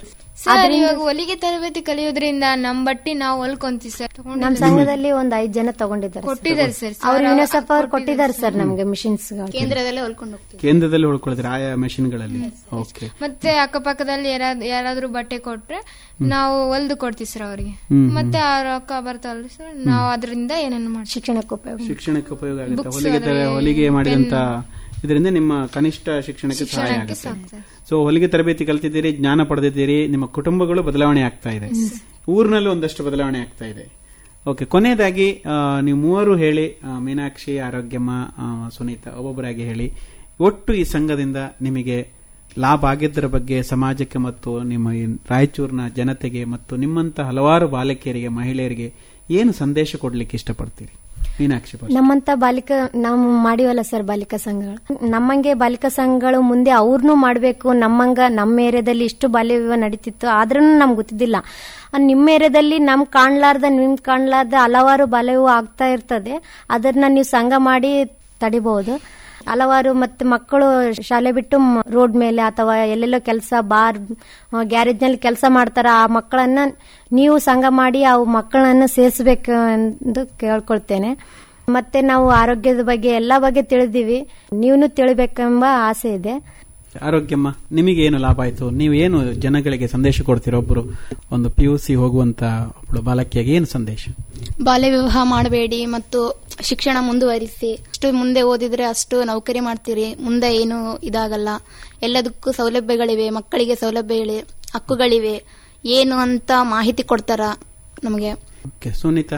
ಸರ್ ಇವಾಗ ಹೊಲಿಗೆ ತರಬೇತಿ ಕಲಿಯೋದ್ರಿಂದ ನಮ್ ಬಟ್ಟಿ ನಾವು ಹೊಲ್ಕೊಂತೀವಿ ಸರ್ ನಮ್ಮ ಸಂಘದಲ್ಲಿ ಒಂದ್ ಐದ್ ಜನ ತಗೊಂಡಿದ್ದಾರೆ ಕೊಟ್ಟಿದ್ದಾರೆ ಸರ್ ಅವ್ರು ಯುನಿಸೆಫ್ ಅವ್ರು ಕೊಟ್ಟಿದ್ದಾರೆ ಸರ್ ನಮ್ಗೆ ಮಿಷಿನ್ಸ್ ಕೇಂದ್ರದಲ್ಲೇ ಹೊಲ್ಕೊಂಡು ಹೋಗ್ತೀವಿ ಕೇಂದ್ರದಲ್ಲಿ ಉಳ್ಕೊಳ್ತೀರಿ ಆಯಾ ಮೆಷಿನ್ಗಳಲ್ಲಿ ಓಕೆ ಮತ್ತೆ ಅಕ್ಕಪಕ್ಕದಲ್ಲಿ ಯಾರಾದ್- ಯಾರಾದ್ರೂ ಬಟ್ಟೆ ಕೊಟ್ರೆ ನಾವು ಹೊಲ್ದು ಕೊಡ್ತೀವಿ ಸರ್ ಅವ್ರಿಗೆ ಮತ್ತೆ ಆ ರೊಕ್ಕ ಬರ್ತಾವಲ್ರಿ ಸರ್ ನಾವು ಅದರಿಂದ ಏನೇನು ಮಾಡ್ತೀವಿ ಶಿಕ್ಷಣಕ್ಕೆ ಉಪಯೋಗ ಶಿಕ್ಷಣಕ್ಕೆ ಉಪಯೋಗ ಆಗುತ್ತೆ ಹೊಲಿಗೆ ತರ- ಹೊಲಿಗೆ ಮಾಡಿದಂತ ಇದರಿಂದ ನಿಮ್ಮ ಕನಿಷ್ಠ ಶಿಕ್ಷಣಕ್ಕೆ ಸಹಾಯ ಆಗುತ್ತೆ ಸೊ ಹೊಲಿಗೆ ತರಬೇತಿ ಕಲ್ತಿದ್ದೀರಿ ಜ್ಞಾನ ಪಡೆದಿದ್ದೀರಿ ನಿಮ್ಮ ಕುಟುಂಬಗಳು ಬದಲಾವಣೆ ಆಗ್ತಾ ಇದೆ ಊರಿನಲ್ಲೂ ಒಂದಷ್ಟು ಬದಲಾವಣೆ ಆಗ್ತಾ ಇದೆ ಓಕೆ ಕೊನೆಯದಾಗಿ ಆ, ನೀವು ಮೂವರು ಹೇಳಿ ಆ, ಮೀನಾಕ್ಷಿ ಆರೋಗ್ಯಮ್ಮ ಆ, ಸುನೀತಾ ಒಬ್ಬೊಬ್ಬರಾಗಿ ಹೇಳಿ ಒಟ್ಟು ಈ ಸಂಘದಿಂದ ನಿಮಗೆ ಲಾಭ ಆಗಿದ್ದರ ಬಗ್ಗೆ ಸಮಾಜಕ್ಕೆ ಮತ್ತು ನಿಮ್ಮ ಈ ರಾಯಚೂರಿನ ಜನತೆಗೆ ಮತ್ತು ನಿಮ್ಮಂತ ಹಲವಾರು ಬಾಲಕಿಯರಿಗೆ ಮಹಿಳೆಯರಿಗೆ ಏನು ಸಂದೇಶ ಕೊಡ್ಲಿಕ್ಕೆ ಇಷ್ಟಪಡ್ತೀರಿ ಮೀನಾಕ್ಷಿ first. ನಮ್ಮಂತ ಬಾಲಿಕಾ ನಾವು ಮಾಡಿವಲ್ಲ ಸರ್ ಬಾಲಿಕಾ ಸಂಘಗಳು ನಮ್ಮಂಗೆ ಬಾಲಿಕಾ ಸಂಘಗಳು ಮುಂದೆ ಅವ್ರನ್ನೂ ಮಾಡ್ಬೇಕು ನಮ್ಮಂಗ ನಮ್ಮ ಏರಿಯಾದಲ್ಲಿ ಇಷ್ಟು ಬಾಲ್ಯ ವಿವಾಹ ನಡೀತಿತ್ತು ಆದ್ರೂ ನಮ್ಗೆ ಗೊತ್ತಿದ್ದಿಲ್ಲ ಆ, ನಿಮ್ಮ ಏರಿಯಾದಲ್ಲಿ ನಮ್ ಕಾಣ್ಲಾರ್ದ ನಿಮ್ ಕಾಣ್ಲಾರ್ದ ಹಲವಾರು ಬಾಲ್ಯ ವಿವಾಹ ಆಗ್ತಾ ಇರ್ತದೆ ಅದನ್ನ ನೀವು ಸಂಘ ಮಾಡಿ ತಡಿಬಹುದು ಹಲವಾರು ಮತ್ತೆ ಮಕ್ಕಳು ಶಾಲೆ ಬಿಟ್ಟು ರೋಡ್ ಮೇಲೆ ಅಥವಾ ಎಲ್ಲೆಲ್ಲೋ ಕೆಲಸ ಬಾರ್ ಗ್ಯಾರೇಜ್ ನಲ್ಲಿ ಕೆಲಸ ಮಾಡ್ತಾರ ಆ ಮಕ್ಕಳನ್ನ ನೀವು ಸಂಘ ಮಾಡಿ ಆ ಮಕ್ಕಳನ್ನ ಸೇರಿಸಬೇಕು ಎಂದು ಕೇಳ್ಕೊಳ್ತೇನೆ ಮತ್ತೆ ನಾವು ಆರೋಗ್ಯದ ಬಗ್ಗೆ ಎಲ್ಲಾ ಬಗ್ಗೆ ತಿಳಿದೀವಿ ನೀವು ತಿಳಿಬೇಕೆಂಬ ಆಸೆ ಇದೆ ಆರೋಗ್ಯಮ್ಮ ನಿಮಗೆ ಏನು ಲಾಭ ಆಯ್ತು ನೀವು ಏನು ಜನಗಳಿಗೆ ಸಂದೇಶ ಕೊಡ್ತೀರ ಒಬ್ಬರು ಒಂದು ಪಿ ಯು ಸಿ ಹೋಗುವಂತ ಒಬ್ಬಳು ಬಾಲಕಿಯಾಗಿ ಏನು ಸಂದೇಶ ಬಾಲ್ಯ ವಿವಾಹ ಮಾಡಬೇಡಿ ಮತ್ತು ಶಿಕ್ಷಣ ಮುಂದುವರಿಸಿ ಅಷ್ಟು ಮುಂದೆ ಓದಿದ್ರೆ ಅಷ್ಟು ನೌಕರಿ ಮಾಡ್ತೀರಿ ಮುಂದೆ ಏನು ಇದಾಗಲ್ಲ ಎಲ್ಲದಕ್ಕೂ ಸೌಲಭ್ಯಗಳಿವೆ ಮಕ್ಕಳಿಗೆ ಸೌಲಭ್ಯಗಳಿವೆ ಹಕ್ಕುಗಳಿವೆ ಏನು ಅಂತ ಮಾಹಿತಿ ಕೊಡ್ತಾರ ನಮಗೆ ಓಕೆ ಸುನೀತಾ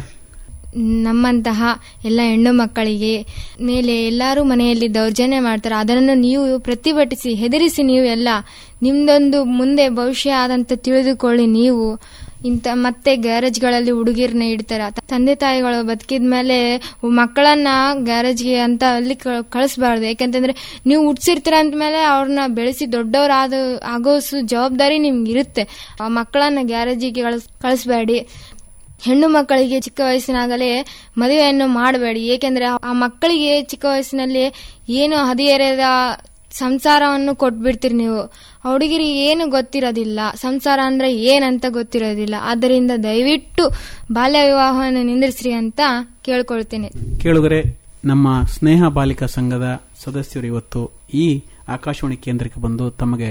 ನಮ್ಮಂತಹ ಎಲ್ಲ ಹೆಣ್ಣು ಮಕ್ಕಳಿಗೆ ಮೇಲೆ ಎಲ್ಲರೂ ಮನೆಯಲ್ಲಿ ದೌರ್ಜನ್ಯ ಮಾಡ್ತಾರೆ ಅದನ್ನು ನೀವು ಪ್ರತಿಭಟಿಸಿ ಹೆದರಿಸಿ ನೀವು ಎಲ್ಲ ನಿಮ್ದೊಂದು ಮುಂದೆ ಭವಿಷ್ಯ ಆದಂತ ತಿಳಿದುಕೊಳ್ಳಿ ನೀವು ಇಂತ ಮತ್ತೆ ಗ್ಯಾರೇಜ್ಗಳಲ್ಲಿ ಹುಡುಗಿರ್ನ ಇಡ್ತಾರೆ ತಂದೆ ತಾಯಿಗಳು ಬದುಕಿದ ಮೇಲೆ ಮಕ್ಕಳನ್ನ ಗ್ಯಾರೇಜ್ಗೆ ಅಂತ ಅಲ್ಲಿ ಕ- ಕಳಿಸ್ಬಾರ್ದು ಯಾಕಂತಂದ್ರೆ ನೀವು ಹುಟ್ಸಿರ್ತೀರ ಅಂದ್ಮೇಲೆ ಅವ್ರನ್ನ ಬೆಳೆಸಿ ದೊಡ್ಡವರಾದ ಆಗೋಸು ಜವಾಬ್ದಾರಿ ನಿಮ್ಗೆ ಇರುತ್ತೆ ಆ ಮಕ್ಕಳನ್ನ ಗ್ಯಾರೇಜಿಗೆ ಕಳಿಸ್ ಕಳಿಸ್ಬೇಡಿ ಹೆಣ್ಣು ಮಕ್ಕಳಿಗೆ ಚಿಕ್ಕ ವಯಸ್ಸಿನಾಗಲೇ ಮದುವೆಯನ್ನು ಮಾಡಬೇಡಿ ಏಕೆಂದ್ರೆ ಆ ಮಕ್ಕಳಿಗೆ ಚಿಕ್ಕ ವಯಸ್ಸಿನಲ್ಲಿ ಏನು ಹದಿಹರೆಯದ ಸಂಸಾರವನ್ನು ಕೊಟ್ಬಿಡ್ತೀರಿ ನೀವು ಆ ಹುಡುಗಿರಿಗೆ ಏನು ಗೊತ್ತಿರೋದಿಲ್ಲ ಸಂಸಾರ ಅಂದ್ರೆ ಏನಂತ ಗೊತ್ತಿರೋದಿಲ್ಲ ಆದ್ದರಿಂದ ದಯವಿಟ್ಟು ಬಾಲ್ಯ ವಿವಾಹವನ್ನು ನಿಂದಿಸ್ರಿ ಅಂತ ಕೇಳ್ಕೊಳ್ತೇನೆ ಕೇಳುಗರೆ ನಮ್ಮ ಸ್ನೇಹ ಬಾಲಿಕಾ ಸಂಘದ ಸದಸ್ಯರು ಇವತ್ತು ಈ ಆಕಾಶವಾಣಿ ಕೇಂದ್ರಕ್ಕೆ ಬಂದು ತಮಗೆ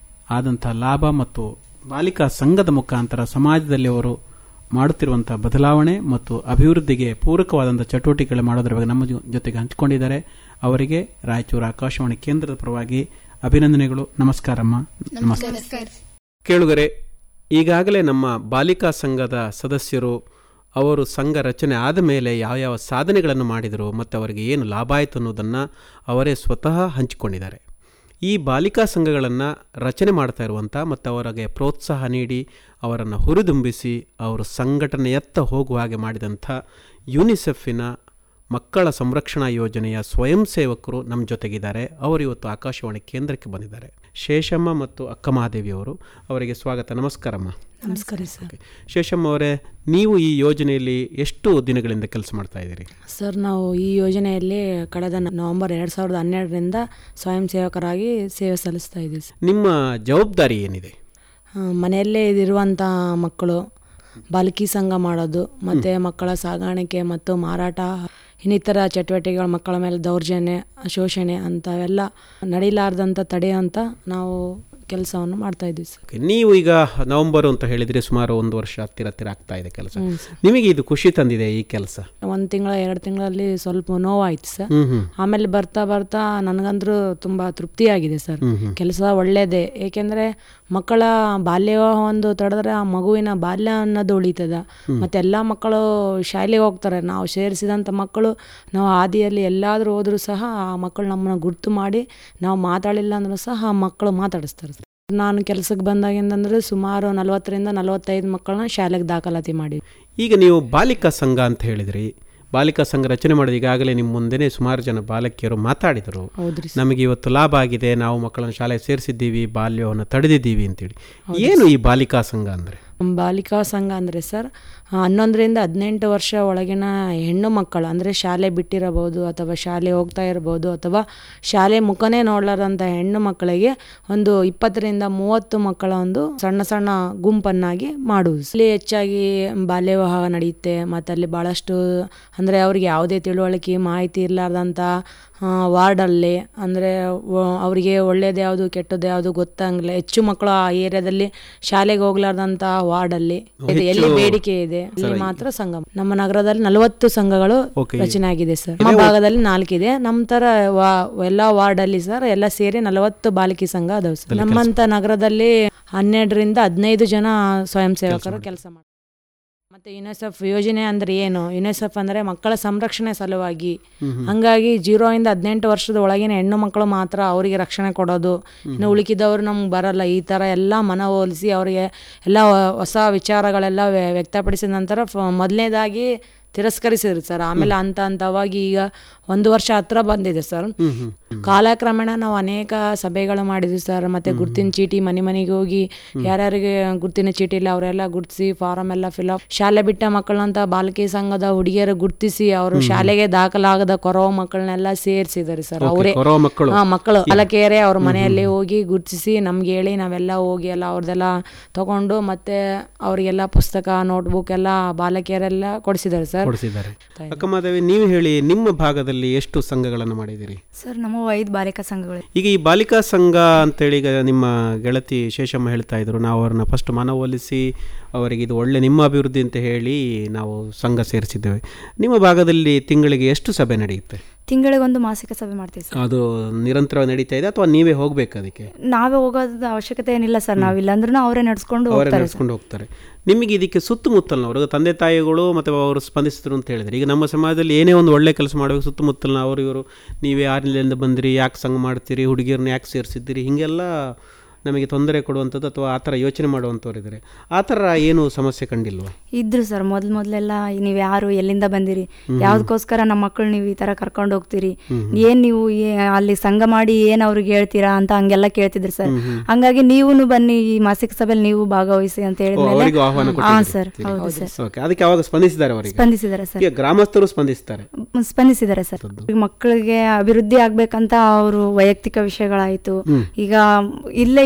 ಆದಂತಹ ಲಾಭ ಮತ್ತು ಬಾಲಿಕಾ ಸಂಘದ ಮುಖಾಂತರ ಸಮಾಜದಲ್ಲಿ ಅವರು ಮಾಡುತ್ತಿರುವಂತಹ ಬದಲಾವಣೆ ಮತ್ತು ಅಭಿವೃದ್ಧಿಗೆ ಪೂರಕವಾದಂತಹ ಚಟುವಟಿಕೆಗಳು ಮಾಡೋದ್ರ ಬಗ್ಗೆ ನಮ್ಮ ಜೊ- ಜೊತೆಗೆ ಹಂಚಿಕೊಂಡಿದ್ದಾರೆ ಅವರಿಗೆ ರಾಯಚೂರು ಆಕಾಶವಾಣಿ ಕೇಂದ್ರದ ಪರವಾಗಿ ಅಭಿನಂದನೆಗಳು ನಮಸ್ಕಾರಮ್ಮ ನಮಸ್ಕಾರ ಕೇಳುಗರೆ ಈಗಾಗಲೇ ನಮ್ಮ ಬಾಲಿಕಾ ಸಂಘದ ಸದಸ್ಯರು ಅವರು ಸಂಘ ರಚನೆ ಆದ ಮೇಲೆ ಯಾವ ಯಾವ ಸಾಧನೆಗಳನ್ನು ಮಾಡಿದರು ಮತ್ತು ಅವರಿಗೆ ಏನು ಲಾಭ ಆಯಿತು ಅನ್ನೋದನ್ನು ಅವರೇ ಸ್ವತಃ ಹಂಚಿಕೊಂಡಿದ್ದಾರೆ ಈ ಬಾಲಿಕಾ ಸಂಘಗಳನ್ನು ರಚನೆ ಮಾಡ್ತಾ ಇರುವಂಥ ಮತ್ತು ಅವರಿಗೆ ಪ್ರೋತ್ಸಾಹ ನೀಡಿ ಅವರನ್ನು ಹುರಿದುಂಬಿಸಿ ಅವರು ಸಂಘಟನೆಯತ್ತ ಹೋಗುವ ಹಾಗೆ ಮಾಡಿದಂಥ ಯುನಿಸೆಫಿನ ಮಕ್ಕಳ ಸಂರಕ್ಷಣಾ ಯೋಜನೆಯ ಸ್ವಯಂ ಸೇವಕರು ನಮ್ಮ ಜೊತೆಗಿದ್ದಾರೆ ಅವರು ಇವತ್ತು ಆಕಾಶವಾಣಿ ಕೇಂದ್ರಕ್ಕೆ ಬಂದಿದ್ದಾರೆ ಶೇಷಮ್ಮ ಮತ್ತು ಅಕ್ಕಮಹಾದೇವಿ ಅವರು ಅವರಿಗೆ ಸ್ವಾಗತ ನಮಸ್ಕಾರಮ್ಮ ನಮಸ್ಕಾರ ಸರ್ ಓಕೆ. ಶೇಷಮ್ಮ ಅವರೇ ನೀವು ಈ ಯೋಜನೆಯಲ್ಲಿ ಎಷ್ಟು ದಿನಗಳಿಂದ ಕೆಲಸ ಮಾಡ್ತಾ ಇದ್ದೀರಿ ಸರ್ ನಾವು ಈ ಯೋಜನೆಯಲ್ಲಿ ಕಳೆದ ನವೆಂಬರ್ ಎರಡು ಸಾವಿರದ ಹನ್ನೆರಡರಿಂದ ಸ್ವಯಂ ಸೇವಕರಾಗಿ ಸೇವೆ ಸಲ್ಲಿಸ್ತಾ ಇದ್ದೀವಿ ಸರ್ ನಿಮ್ಮ ಜವಾಬ್ದಾರಿ ಏನಿದೆ ಆ, ಮನೆಯಲ್ಲೇ ಇರುವಂಥ ಮಕ್ಕಳು ಬಾಲಕಿ ಸಂಘ ಮಾಡೋದು ಮತ್ತು ಮಕ್ಕಳ ಸಾಗಾಣಿಕೆ ಮತ್ತು ಮಾರಾಟ ಇನ್ನಿತರ ಚಟುವಟಿಕೆಗಳು ಮಕ್ಕಳ ಮೇಲೆ ದೌರ್ಜನ್ಯ ಶೋಷಣೆ ಅಂಥವೆಲ್ಲ ನಡೀಲಾರ್ದಂಥ ತಡೆಯುವಂಥ ನಾವು ಕೆಲಸವನ್ನು ಮಾಡ್ತಾ ಇದ್ದೀವಿ ಸರ್ ಓಕೆ. ನೀವು ಈಗ ನವೆಂಬರ್ ಅಂತ ಹೇಳಿದ್ರೆ ಸುಮಾರು ಒಂದು ವರ್ಷ ಹತ್ತಿರ ಹತ್ತಿರ ಆಗ್ತಾ ಇದೆ ಕೆಲಸ ಹ್ಞೂ ಸರ್ ನಿಮಗೆ ಇದು ಖುಷಿ ತಂದಿದೆ ಈ ಕೆಲಸ ಒಂದು ತಿಂಗಳ ಎರಡು ತಿಂಗಳಲ್ಲಿ ಸ್ವಲ್ಪ ನೋವಾಯ್ತು ಸರ್ ಹ್ಮ್ ಹ್ಮ್ ಆಮೇಲೆ ಬರ್ತಾ ಬರ್ತಾ ನನಗಂದ್ರೂ ತುಂಬ ತೃಪ್ತಿಯಾಗಿದೆ ಸರ್ ಹ್ಮ್ ಹ್ಮ್. ಕೆಲಸ ಒಳ್ಳೇದೇ ಏಕೆಂದರೆ ಮಕ್ಕಳ ಬಾಲ್ಯ ಒಂದು ತಡೆದ್ರೆ ಆ ಮಗುವಿನ ಬಾಲ್ಯ ಅನ್ನೋದು ಉಳಿತದ ಮತ್ತೆ ಎಲ್ಲ ಮಕ್ಕಳು ಶಾಲೆಗೆ ಹೋಗ್ತಾರೆ ನಾವು ಸೇರಿಸಿದಂಥ ಮಕ್ಕಳು ನಾವು ಹಾದಿಯಲ್ಲಿ ಎಲ್ಲಾದರೂ ಹೋದರೂ ಸಹ ಆ ಮಕ್ಕಳು ನಮ್ಮನ್ನ ಗುರ್ತು ಮಾಡಿ ನಾವು ಮಾತಾಡಿಲ್ಲ ಅಂದ್ರೂ ಸಹ ಆ ಮಕ್ಕಳು ಮಾತಾಡಿಸ್ತಾರೆ ನಾನು ಕೆಲಸಕ್ಕೆ ಬಂದಾಗಿಂದಂದ್ರೆ ಸುಮಾರು ನಲವತ್ತರಿಂದ ನಲವತ್ತೈದು ಮಕ್ಕಳನ್ನ ಶಾಲೆಗೆ ದಾಖಲಾತಿ ಮಾಡಿ ಈಗ ನೀವು ಬಾಲಿಕಾ ಸಂಘ ಅಂತ ಹೇಳಿದ್ರಿ ಬಾಲಿಕಾ ಸಂಘ ರಚನೆ ಮಾಡಿದ ಈಗಾಗಲೇ ನಿಮ್ಮ ಮುಂದೆನೇ ಸುಮಾರು ಜನ ಬಾಲಕಿಯರು ಮಾತಾಡಿದರು ಹೌದ್ರಿ ನಮಗೆ ಇವತ್ತು ಲಾಭ ಆಗಿದೆ ನಾವು ಮಕ್ಕಳನ್ನು ಶಾಲೆಗೆ ಸೇರಿಸಿದ್ದೀವಿ ಬಾಲ್ಯವನ್ನು ತಡೆದಿದ್ದೀವಿ ಅಂತೇಳಿ ಏನು ಈ ಬಾಲಿಕಾ ಸಂಘ ಅಂದರೆ ಬಾಲಿಕಾ ಸಂಘ ಅಂದರೆ ಸರ್ ಹನ್ನೊಂದರಿಂದ ಹದಿನೆಂಟು ವರ್ಷ ಒಳಗಿನ ಹೆಣ್ಣು ಮಕ್ಕಳು ಅಂದರೆ ಶಾಲೆ ಬಿಟ್ಟಿರಬಹುದು ಅಥವಾ ಶಾಲೆ ಹೋಗ್ತಾ ಇರ್ಬೋದು ಅಥವಾ ಶಾಲೆ ಮುಖನೇ ನೋಡಲಾರಂಥ ಹೆಣ್ಣು ಮಕ್ಕಳಿಗೆ ಒಂದು ಇಪ್ಪತ್ತರಿಂದ ಮೂವತ್ತು ಮಕ್ಕಳ ಒಂದು ಸಣ್ಣ ಸಣ್ಣ ಗುಂಪನ್ನಾಗಿ ಮಾಡುವುದು ಇಲ್ಲಿ ಹೆಚ್ಚಾಗಿ ಬಾಲ್ಯ ವಿವಾಹ ನಡೆಯುತ್ತೆ ಮತ್ತು ಅಲ್ಲಿ ಭಾಳಷ್ಟು ಅಂದರೆ ಅವ್ರಿಗೆ ಯಾವುದೇ ತಿಳುವಳಿಕೆ ಮಾಹಿತಿ ಇರಲಾರ್ದಂಥ ವಾರ್ಡಲ್ಲಿ ಅಂದರೆ ಅವರಿಗೆ ಒಳ್ಳೇದು ಯಾವುದು ಕೆಟ್ಟದ್ದು ಯಾವುದು ಗೊತ್ತಾಗಲಿಲ್ಲ ಹೆಚ್ಚು ಮಕ್ಕಳು ಆ ಏರಿಯಾದಲ್ಲಿ ಶಾಲೆಗೆ ಹೋಗ್ಲಾರ್ದಂಥ ವಾರ್ಡಲ್ಲಿ ಇದೆ ಎಲ್ಲಿ ಬೇಡಿಕೆ ಇದೆ ಅಲ್ಲಿ ಮಾತ್ರ ಸಂಘ ನಮ್ಮ ನಗರದಲ್ಲಿ ನಲವತ್ತು ಸಂಘಗಳು Okay. ರಚನೆ ಆಗಿದೆ ಸರ್ ನಮ್ಮ ಭಾಗದಲ್ಲಿ ನಾಲ್ಕಿದೆ ನಮ್ಮ ತರ ವಾ- ಎಲ್ಲಾ ವಾರ್ಡ್ ಅಲ್ಲಿ ಸರ್ ಎಲ್ಲ ಸೇರಿ ನಲವತ್ತು ಬಾಲಕಿ ಸಂಘ ಅದಾವ ಸರ್ ನಮ್ಮಂತ ನಗರದಲ್ಲಿ ಹನ್ನೆರಡರಿಂದ ಹದಿನೈದು ಜನ ಸ್ವಯಂ ಸೇವಕರು ಕೆಲಸ ಮಾಡ್ತಾರೆ ಮತ್ತೆ ಯುನೆಸೆಫ್ ಯೋಜನೆ ಅಂದ್ರೆ ಏನು ಯುನೆಸೆಫ್ ಅಂದ್ರೆ ಮಕ್ಕಳ ಸಂರಕ್ಷಣೆ ಸಲುವಾಗಿ ಹಂಗಾಗಿ ಜೀರೋ ಇಂದ ಹದಿನೆಂಟು ವರ್ಷದ ಒಳಗಿನ ಹೆಣ್ಣು ಮಕ್ಕಳು ಮಾತ್ರ ಅವರಿಗೆ ರಕ್ಷಣೆ ಕೊಡೋದು ಇನ್ನು ಉಳುಕಿದವರು ನಮ್ಗೆ ಬರಲ್ಲ ಈ ತರ ಎಲ್ಲ ಮನವೊಲಿಸಿ ಅವರಿಗೆ ಎಲ್ಲ ಹೊಸ ವಿಚಾರಗಳೆಲ್ಲ ವ್ಯ- ವ್ಯಕ್ತಪಡಿಸಿದ ನಂತರ ಫ- ಮೊದಲನೇದಾಗಿ ತಿರಸ್ಕರಿಸಿದ್ರು ಸರ್ ಆಮೇಲೆ ಹಂತ ಹಂತವಾಗಿ ಈಗ ಒಂದು ವರ್ಷ ಹತ್ರ ಬಂದಿದೆ ಸರ್ ಕಾಲಕ್ರಮೇಣ ನಾವು ಅನೇಕ ಸಭೆಗಳು ಮಾಡಿದ್ವಿ ಸರ್ ಮತ್ತೆ ಗುರ್ತಿನ ಚೀಟಿ ಮನೆ ಮನೆಗೆ ಹೋಗಿ ಯಾರ್ಯಾರಿಗೆ ಗುರ್ತಿನ ಚೀಟಿ ಇಲ್ಲ ಅವರೆಲ್ಲ ಗುರ್ತಿಸಿ ಫಾರಂ ಎಲ್ಲ ಫಿಲ್ ಅಪ್ ಶಾಲೆ ಬಿಟ್ಟ ಮಕ್ಕಳಂತ ಬಾಲಕಿ ಸಂಘದ ಹುಡುಗಿಯರು ಗುರ್ತಿಸಿ ಅವರು ಶಾಲೆಗೆ ದಾಖಲಾಗದ ಕೊರವ ಮಕ್ಕಳನ್ನೆಲ್ಲ ಸೇರಿಸಿದ್ದಾರೆ ಸರ್ ಅವರೇ ಕೊರವ ಮಕ್ಕಳು ಹಾ ಮಕ್ಕಳು ಬಾಲಕಿಯರೇ ಅವ್ರ ಮನೆಯಲ್ಲಿ ಹೋಗಿ ಗುರ್ತಿಸಿ ನಮ್ಗೆ ಹೇಳಿ ನಾವೆಲ್ಲ ಹೋಗಿ ಎಲ್ಲ ಅವ್ರದ್ದೆಲ್ಲ ತಗೊಂಡು ಮತ್ತೆ ಅವರಿಗೆಲ್ಲ ಪುಸ್ತಕ ನೋಟ್ಬುಕ್ ಎಲ್ಲ ಬಾಲಕಿಯರೆಲ್ಲ ಕೊಡಿಸಿದ್ದಾರೆ ಸರ್ ಕೊಡಿಸಿದ್ದಾರೆ ಅಕ್ಕಮಾದೇವಿ ನೀವು ಹೇಳಿ ನಿಮ್ಮ ಭಾಗದಲ್ಲಿ ಎಷ್ಟು ಸಂಘಗಳನ್ನು ಮಾಡಿದ್ದೀರಿ ಸರ್ ನಮ್ಮ ಐದು ಬಾಲಿಕಾ ಸಂಘಗಳು ಈಗ ಈ ಬಾಲಿಕಾ ಸಂಘ ಅಂತೇಳಿ ಈಗ ನಿಮ್ಮ ಗೆಳತಿ ಶೇಷಮ್ಮ ಹೇಳ್ತಾ ಇದ್ರು ನಾವು ಅವ್ರನ್ನ ಫಸ್ಟ್ ಮನವೊಲಿಸಿ ಅವರಿಗೆ ಇದು ಒಳ್ಳೆ ನಿಮ್ಮ ಅಭಿವೃದ್ಧಿ ಅಂತ ಹೇಳಿ ನಾವು ಸಂಘ ಸೇರಿಸಿದ್ದೇವೆ ನಿಮ್ಮ ಭಾಗದಲ್ಲಿ ತಿಂಗಳಿಗೆ ಎಷ್ಟು ಸಭೆ ನಡೆಯುತ್ತೆ ತಿಂಗಳಿಗೊಂದು ಮಾಸಿಕ ಸಭೆ ಮಾಡ್ತೀವಿ ಸರ್ ಅದು ನಿರಂತರವಾಗಿ ನಡೀತಾ ಇದೆ ಅಥವಾ ನೀವೇ ಹೋಗ್ಬೇಕು ಅದಕ್ಕೆ ನಾವೇ ಹೋಗೋದ ಅವಶ್ಯಕತೆ ಏನಿಲ್ಲ ಸರ್ ನಾವಿಲ್ಲ ಅಂದ್ರೂ ಅವರೇ ನಡ್ಸ್ಕೊಂಡು ಅವರೇ ಹೋಗ್ತಾರೆ ಸರ್ ನಡೆಸ್ಕೊಂಡು ಹೋಗ್ತಾರೆ ನಿಮಗೆ ಇದಕ್ಕೆ ಸುತ್ತಮುತ್ತಲಿನವರು ತಂದೆ ತಾಯಿಗಳು ಮತ್ತು ಅವರು ಸ್ಪಂದಿಸಿದ್ರು ಅಂತ ಹೇಳಿದ್ರೆ ಈಗ ನಮ್ಮ ಸಮಾಜದಲ್ಲಿ ಏನೇ ಒಂದು ಒಳ್ಳೆ ಕೆಲಸ ಮಾಡಬೇಕು ಸುತ್ತಮುತ್ತಲಿನ ಅವರು ಇವರು ನೀವೇ ಆರ್ನಿಲಿಂದ ಬಂದಿರಿ ಯಾಕೆ ಸಂಘ ಮಾಡ್ತೀರಿ ಹುಡುಗಿಯರನ್ನ ಯಾಕೆ ಸೇರಿಸಿದ್ದೀರಿ ಹೀಗೆಲ್ಲ ನಮಗೆ ತೊಂದರೆ ಕೊಡುವಂಥದ್ದು ಅಥವಾ ಆ ಥರ ಯೋಚನೆ ಮಾಡುವಂಥವ್ರು ಇದ್ದಾರೆ ಆ ಥರ ಏನು ಸಮಸ್ಯೆ ಕಂಡಿಲ್ವಾ ಇದ್ರು ಸರ್ ಮೊದ್ಲು ಮೊದಲೆಲ್ಲ ನೀವು ಯಾರು ಎಲ್ಲಿಂದ ಬಂದಿರಿ ಯಾವ್ದಕ್ಕೋಸ್ಕರ ನಮ್ಮ ಮಕ್ಕಳು ನೀವು ಈ ತರ ಕರ್ಕೊಂಡು ಹೋಗ್ತೀರಿ ಏನ್ ನೀವು ಏ- ಅಲ್ಲಿ ಸಂಘ ಮಾಡಿ ಏನ್ ಅವ್ರಿಗೆ ಹೇಳ್ತೀರಾ ಅಂತ ಹಂಗೆಲ್ಲ ಕೇಳ್ತಿದ್ರು ಸರ್ ಹಂಗಾಗಿ ನೀವು ಬನ್ನಿ ಈ ಮಾಸಿಕ ಸಭೆಯಲ್ಲಿ ನೀವು ಭಾಗವಹಿಸಿ ಅಂತ ಹೇಳಿದ್ಮೇಲೆ ಅವರಿಗೂ ಆಹ್ವಾನ ಹಾ ಕೊಟ್ಟಿದ್ದೀರಿ. ಸರ್ ಹೌದು ಸರ್ ಓಕೆ ಅದಕ್ಕೆ ಅವಾಗ ಸ್ಪಂದಿಸಿದ್ದಾರೆ ಅವರಿಗೆ ಸ್ಪಂದಿಸಿದ್ದಾರೆ ಸರ್ ಈಗ ಗ್ರಾಮಸ್ಥರು ಸ್ಪಂದಿಸ್ತಾರೆ ಸ್ಪಂದಿಸಿದ್ದಾರೆ ಸರ್ ಈಗ ಮಕ್ಕಳಿಗೆ ಅಭಿವೃದ್ಧಿ ಆಗ್ಬೇಕಂತ ಅವರು ವೈಯಕ್ತಿಕ ವಿಷಯಗಳಾಯ್ತು ಈಗ ಇಲ್ಲೇ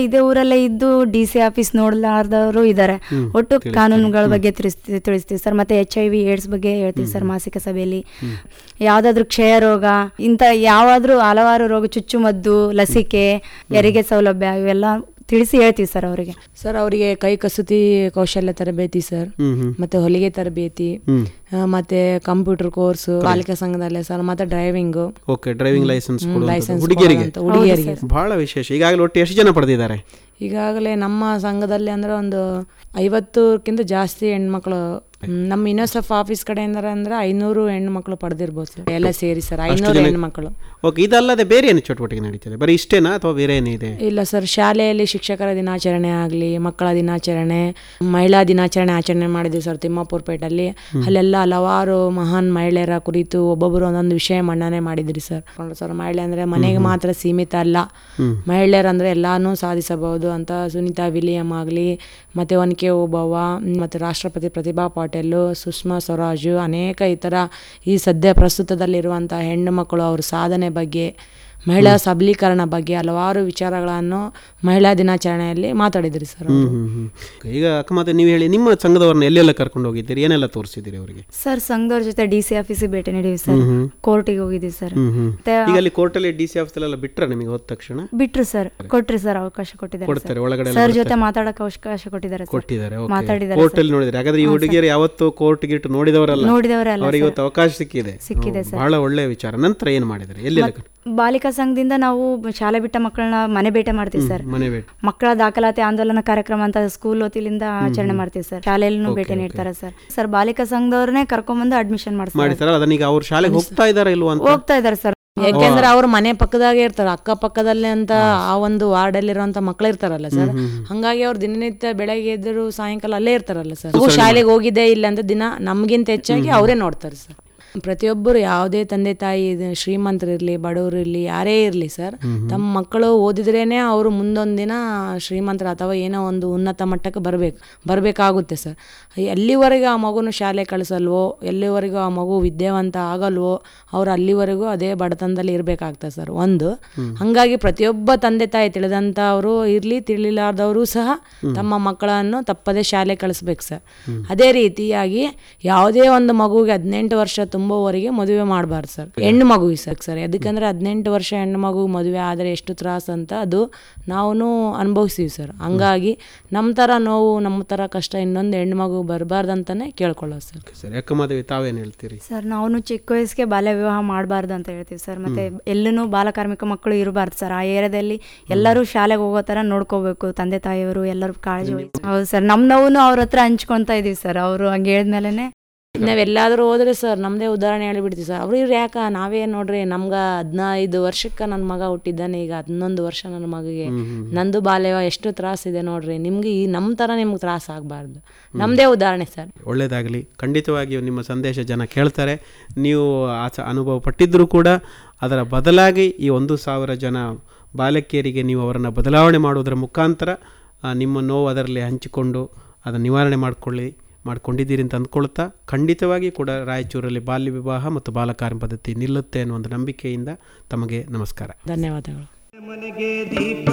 ಇದೇ ಊರಲ್ಲೇ ಇದ್ದು ಡಿ ಸಿ ಆಫೀಸ್ ನೋಡ್ಲಾರ್ದವರು ಇದ್ದಾರೆ ಒಟ್ಟು ಕಾನೂನುಗಳ ಬಗ್ಗೆ ತಿಳಿಸ್ತೀವಿ ತಿಳಿಸ್ತೀವಿ ಸರ್ ಮತ್ತೆ ಎಚ್ ಐ ವಿ ಏಡ್ಸ್ ಬಗ್ಗೆ ಹೇಳ್ತೀವಿ ಸರ್ ಮಾಸಿಕ ಸಭೆಯಲ್ಲಿ ಯಾವ್ದಾದ್ರು ಕ್ಷಯ ರೋಗ ಇಂಥ ಯಾವಾದ್ರೂ ಹಲವಾರು ರೋಗ ಚುಚ್ಚುಮದ್ದು ಲಸಿಕೆ ಹೆರಿಗೆ ಸೌಲಭ್ಯ ಇವೆಲ್ಲ ತಿಳಿಸಿ ಹೇಳ್ತೀವಿ ಸರ್ ಅವರಿಗೆ ಸರ್ ಅವರಿಗೆ ಕೈ ಕಸೂತಿ ಕೌಶಲ್ಯ ತರಬೇತಿ ಸರ್ ಹ್ಮ್ ಹ್ಮ್ ಮತ್ತೆ ಹೊಲಿಗೆ ತರಬೇತಿ ಹ್ಮ್ ಆ, ಮತ್ತೆ ಕಂಪ್ಯೂಟರ್ ಕೋರ್ಸ್ ಬಾಲಿಕಾ ಸಂಘದಲ್ಲೇ ಸರ್ ಮತ್ತೆ driving okay driving licence licence ಹುಡುಗಿಯರಿಗೆ ಹುಡುಗಿಯರಿಗೆ ಬಹಳ ವಿಶೇಷ ಈಗಾಗಲೇ ಒಟ್ಟು ಎಷ್ಟು ಜನ ಪಡೆದಿದ್ದಾರೆ ಈಗಾಗಲೇ ನಮ್ಮ ಸಂಘದಲ್ಲಿ ಅಂದ್ರೆ ಒಂದು ಐವತ್ತಕ್ಕಿಂತ ಜಾಸ್ತಿ ಹೆಣ್ಮಕ್ಳು ಹ್ಮ್, ನಮ್ಮ ಯುನಿಸೆಫ್ ಆಫೀಸ್ ಕಡೆಯಿಂದ ಅಂದ್ರೆ ಐನೂರು ಹೆಣ್ಮಕ್ಳು ಪಡೆದಿರ್ಬೋದು ಸರ್ ಎಲ್ಲ ಸೇರಿ ಸರ್ ಐನೂರು ಹೆಣ್ಮಕ್ಳು ಓಕೆ ಇದಲ್ಲದೆ ಬೇರೆ ಏನು ಚಟುವಟಿಕೆ ನಡೀತದೆ ಬರೀ ಇಷ್ಟೇನಾ ಅಥವಾ ಬೇರೆ ಏನಿದೆ ಇಲ್ಲ ಸರ್ ಶಾಲೆಯಲ್ಲಿ ಶಿಕ್ಷಕರ ದಿನಾಚರಣೆ ಆಗಲಿ ಮಕ್ಕಳ ದಿನಾಚರಣೆ ಮಹಿಳಾ ದಿನಾಚರಣೆ ಆಚರಣೆ ಮಾಡಿದ್ವಿ ಸರ್ ತಿಮ್ಮಾಪುರ ಪೇಟಲ್ಲಿ ಅಲ್ಲೆಲ್ಲ ಹಲವಾರು ಮಹಾನ್ ಮಹಿಳೆಯರ ಕುರಿತು ಒಬ್ಬೊಬ್ಬರು ಒಂದೊಂದು ವಿಷಯ ಮನ್ನಣೆ ಮಾಡಿದ್ರಿ ಸರ್ ಸರ್ ಮಹಿಳೆ ಅಂದ್ರೆ ಮನೆಗೆ ಮಾತ್ರ ಸೀಮಿತ ಅಲ್ಲ ಮಹಿಳೆಯರಂದ್ರೆ ಎಲ್ಲಾನು ಸಾಧಿಸಬಹುದು ಅಂತ ಸುನೀತಾ ವಿಲಿಯಂ ಆಗಲಿ ಮತ್ತೆ ಒನಕೆ ಓಬವ್ವ ಮತ್ತೆ ರಾಷ್ಟ್ರಪತಿ ಪ್ರತಿಭಾ ಪಾಟೀಲ್ ಸುಷ್ಮಾ ಸ್ವರಾಜು ಅನೇಕ ಇತರ ಈ ಸದ್ಯ ಪ್ರಸ್ತುತದಲ್ಲಿರುವಂತಹ ಹೆಣ್ಣು ಮಕ್ಕಳು ಅವ್ರ ಸಾಧನೆ ಬಗ್ಗೆ ಮಹಿಳಾ ಸಬಲೀಕರಣ ಬಗ್ಗೆ ಹಲವಾರು ವಿಚಾರಗಳನ್ನು ಮಹಿಳಾ ದಿನಾಚರಣೆಯಲ್ಲಿ ಮಾತಾಡಿದ್ರಿ ಸರ್ ಹ್ಮ್ ಹ್ಮ್ ಹ್ಮ್ ಈಗ ಅಕ್ಕಮಾತೆ ನೀವು ಹೇಳಿ ನಿಮ್ಮ ಸಂಘದವ್ರನ್ನ ಎಲ್ಲೆಲ್ಲ ಕರ್ಕೊಂಡು ಹೋಗಿದ್ದೀರಿ ಏನೆಲ್ಲ ತೋರಿಸಿದ್ದೀರಿ ಅವರಿಗೆ ಸರ್ ಸಂಘದವ್ರ ಜೊತೆ ಡಿ ಸಿ ಆಫೀಸಿಗೆ ಭೇಟಿ ನೀಡಿವಿ ಸರ್ ಕೋರ್ಟಿಗೆ ಹೋಗಿದ್ದೀವಿ ಸರ್ ಹ್ಮ್ ಹ್ಮ್ ಮತ್ತೆ ಈಗ ಅಲ್ಲಿ ಕೋರ್ಟಲ್ಲಿ ಡಿ ಸಿ ಆಫೀಸಲ್ಲೆಲ್ಲ ಬಿಟ್ರೆ ನಿಮಗೆ ಹೋದ ತಕ್ಷಣ ಬಿಟ್ರು ಸರ್ ಕೊಟ್ರಿ ಸರ್ ಅವಕಾಶ ಕೊಟ್ಟಿದ್ದಾರೆ ಕೊಡ್ತಾರೆ ಒಳಗಡೆ ಎಲ್ಲ ಸರ್ ಜೊತೆ ಮಾತಾಡಕ್ಕೆ ಅವಕಾಶ ಕೊಟ್ಟಿದ್ದಾರೆ ಸರ್ ಕೊಟ್ಟಿದ್ದಾರೆ ಮಾತಾಡಿದ್ದಾರೆ ಕೋರ್ಟ್ ಅಲ್ಲಿ ನೋಡಿದ್ರೆ ಹಾಗಾದ್ರೆ ಈ ಹುಡುಗಿಯರು ಯಾವತ್ತು ಕೋರ್ಟ್ ಗಿಟ್ ನೋಡಿದವರಲ್ಲ ನೋಡಿದವರೇ ಅಲ್ಲ ಅವರಿಗೆ ಇವತ್ತು ಅವಕಾಶ ಸಿಕ್ಕಿದೆ ಸಿಕ್ಕಿದೆ ಹ್ಮ್, ಬಹಳ ಒಳ್ಳೆಯ ವಿಚಾರ ನಂತರ ಏನು ಮಾಡಿದ್ದಾರೆ ಎಲ್ಲೆಲ್ಲ ಕರ್- ಬಾಲಿಕಾ ಸಂಘದಿಂದ ನಾವು ಶಾಲೆ ಬಿಟ್ಟ ಮಕ್ಕಳನ್ನ ಮನೆ ಭೇಟಿ ಮಾಡ್ತೀವಿ ಸರ್ ಮನೆ ಭೇಟಿ ಮಕ್ಕಳ ದಾಖಲಾತಿ ಆಂದೋಲನ ಕಾರ್ಯಕ್ರಮ ಅಂತ ಸ್ಕೂಲ್ ವತಿಲಿಂದ ಆಚರಣೆ ಮಾಡ್ತೀವಿ ಸರ್ ಶಾಲೆಯಲ್ಲೂ ಭೇಟಿ ನೀಡ್ತಾರೆ ಸರ್ ಸರ್ ಬಾಲಿಕಾ ಸಂಘದವ್ರನ್ನೇ ಕರ್ಕೊಂಡ್ಬಂದು ಅಡ್ಮಿಷನ್ ಮಾಡ್ತಾರೆ ಮಾಡಿರ್ತಾರಲ್ಲ ಅದನ್ನ ಈಗ ಅವ್ರು ಶಾಲೆಗೆ ಹೋಗ್ತಾ ಇದಾರ ಇಲ್ವಾ ಅಂತ ಹೋಗ್ತಾ ಇದಾರೆ ಸರ್ ಯಾಕೆಂದ್ರೆ ಅವ್ರ ಮನೆ ಪಕ್ಕದಾಗೆ ಇರ್ತಾರೆ ಅಕ್ಕ ಪಕ್ಕದಲ್ಲೇ ಅಂತ ಆ ಒಂದು ವಾರ್ಡ್ ಅಲ್ಲಿರುವಂತ ಮಕ್ಳು ಇರ್ತಾರಲ್ಲ ಸರ್ ಹಂಗಾಗಿ ಅವ್ರು ದಿನನಿತ್ಯ ಬೆಳಗ್ಗೆ ಎದ್ರು ಸಾಯಂಕಾಲ ಅಲ್ಲೇ ಇರ್ತಾರಲ್ಲ ಸರ್ ಅವ್ರು ಶಾಲೆಗೆ ಹೋಗಿದ್ದೇ ಇಲ್ಲ ಅಂತ ದಿನ ನಮ್ಗಿಂತ ಹೆಚ್ಚಾಗಿ ಅವರೇ ನೋಡ್ತಾರೆ ಸರ್ ಪ್ರತಿಯೊಬ್ಬರು ಯಾವುದೇ ತಂದೆ ತಾಯಿ ಇದು ಶ್ರೀಮಂತರಿರ್ಲಿ ಬಡವರು ಇರ್ಲಿ ಯಾರೇ ಇರಲಿ ಸರ್ ತಮ್ಮ ಮಕ್ಕಳು ಓದಿದ್ರೇನೆ ಅವರು ಮುಂದೊಂದು ದಿನ ಶ್ರೀಮಂತರ ಅಥವಾ ಏನೋ ಒಂದು ಉನ್ನತ ಮಟ್ಟಕ್ಕೆ ಬರಬೇಕು ಬರಬೇಕಾಗುತ್ತೆ ಸರ್ ಎಲ್ಲಿವರೆಗೂ ಆ ಮಗುನ ಶಾಲೆ ಕಳಿಸಲ್ವೋ ಎಲ್ಲಿವರೆಗೂ ಆ ಮಗು ವಿದ್ಯಾವಂತ ಆಗಲ್ವೋ ಅವ್ರು ಅಲ್ಲಿವರೆಗೂ ಅದೇ ಬಡತನದಲ್ಲಿ ಇರಬೇಕಾಗ್ತದೆ ಸರ್ ಒಂದು ಹಂಗಾಗಿ ಪ್ರತಿಯೊಬ್ಬ ತಂದೆ ತಾಯಿ ತಿಳಿದಂಥವರು ಇರಲಿ ತಿಳಿಲಾರ್ದವರು ಸಹ ತಮ್ಮ ಮಕ್ಕಳನ್ನು ತಪ್ಪದೇ ಶಾಲೆ ಕಳಿಸ್ಬೇಕು ಸರ್ ಅದೇ ರೀತಿಯಾಗಿ ಯಾವುದೇ ಒಂದು ಮಗುವಿಗೆ ಹದಿನೆಂಟು ವರ್ಷ ತುಂಬುವವರೆಗೆ ಮದುವೆ ಮಾಡಬಾರ್ದು ಸರ್ ಹೆಣ್ಣು ಮಗುವಿಗೆ ಸರ್ ಸರ್ ಯಾಕಂದ್ರೆ ಹದಿನೆಂಟು ವರ್ಷ ಹೆಣ್ಣು ಮಗು ಮದುವೆ ಆದರೆ ಎಷ್ಟು ತ್ರಾಸ ಅಂತ ಅದು ನಾವು ಅನುಭವಿಸ್ತೀವಿ ಸರ್ ಹಂಗಾಗಿ ನಮ್ಮ ಥರ ನೋವು ನಮ್ಮ ಥರ ಕಷ್ಟ ಇನ್ನೊಂದು ಹೆಣ್ಣು ಮಗು ಬರಬಾರ್ದಂತಾನೆ ಕೇಳ್ಕೊಳ್ಳೋದು ಸರ್ ಸರಿ ಅಕ್ಕಮಾದೇವಿ ತಾವೇನು ಹೇಳ್ತೀರಿ ಸರ್ ನಾವು ಚಿಕ್ಕ ವಯಸ್ಸಿಗೆ ಬಾಲ್ಯ ವಿವಾಹ ಮಾಡಬಾರ್ದು ಅಂತ ಹೇಳ್ತೀವಿ ಸರ್ ಮತ್ತೆ ಎಲ್ಲೂ ಬಾಲಕಾರ್ಮಿಕ ಮಕ್ಕಳು ಇರಬಾರ್ದು ಸರ್ ಆ ಏರಿಯಾದಲ್ಲಿ ಎಲ್ಲರೂ ಶಾಲೆಗೆ ಹೋಗೋ ಥರ ನೋಡ್ಕೋಬೇಕು ತಂದೆ ತಾಯಿಯವರು ಎಲ್ಲರೂ ಕಾಳಜಿ ವಹಿಸಿ ಹೌದು ಸರ್ ನಮ್ಮ ನೋವು ಅವ್ರ ಹತ್ರ ಹಂಚ್ಕೊಂತ ಇದೀವಿ ಸರ್ ಅವರು ಹಂಗೆ ಹೇಳಿದ್ಮೇಲೆ ನಾವೆಲ್ಲಾದ್ರೂ ಹೋದ್ರೆ ಸರ್ ನಮ್ಮದೇ ಉದಾಹರಣೆ ಹೇಳಿಬಿಡ್ತೀವಿ ಸರ್ ಅವ್ರು ಇವ್ರು ಯಾಕ ನಾವೇ ನೋಡ್ರಿ ನಮ್ಗೆ ಹದಿನೈದು ವರ್ಷಕ್ಕೆ ನನ್ನ ಮಗ ಹುಟ್ಟಿದ್ದಾನೆ ಈಗ ಹನ್ನೊಂದು ವರ್ಷ ನನ್ನ ಮಗಿಗೆ ನಂದು ಬಾಲ್ಯ ಎಷ್ಟು ತ್ರಾಸಿದೆ ನೋಡ್ರಿ ನಿಮ್ಗೆ ಈ ನಮ್ಮ ಥರ ನಿಮ್ಗೆ ತ್ರಾಸ ಆಗಬಾರ್ದು ನಮ್ಮದೇ ಉದಾಹರಣೆ ಸರ್ ಒಳ್ಳೆಯದಾಗಲಿ ಖಂಡಿತವಾಗಿಯೂ ನಿಮ್ಮ ಸಂದೇಶ ಜನ ಕೇಳ್ತಾರೆ ನೀವು ಆ ಸ- ಅನುಭವ ಪಟ್ಟಿದ್ದರೂ ಕೂಡ ಅದರ ಬದಲಾಗಿ ಈ ಒಂದು ಸಾವಿರ ಜನ ಬಾಲಕಿಯರಿಗೆ ನೀವು ಅವರನ್ನು ಬದಲಾವಣೆ ಮಾಡುವುದರ ಮುಖಾಂತರ ಆ, ನಿಮ್ಮ ನೋವು ಅದರಲ್ಲಿ ಹಂಚಿಕೊಂಡು ಅದನ್ನು ನಿವಾರಣೆ ಮಾಡಿಕೊಳ್ಳಿ ಮಾಡ್ಕೊಂಡಿದ್ದೀರಿ ಅಂತ ಅಂದ್ಕೊಳ್ತಾ ಖಂಡಿತವಾಗಿ ಕೂಡ ರಾಯಚೂರಲ್ಲಿ ಬಾಲ್ಯ ವಿವಾಹ ಮತ್ತು ಬಾಲಕಾರ್ಯ ಪದ್ಧತಿ ನಿಲ್ಲುತ್ತೆ ಅನ್ನೋ ಒಂದು ನಂಬಿಕೆಯಿಂದ ತಮಗೆ ನಮಸ್ಕಾರ ಧನ್ಯವಾದಗಳು ಮನೆಗೆ ದೀಪ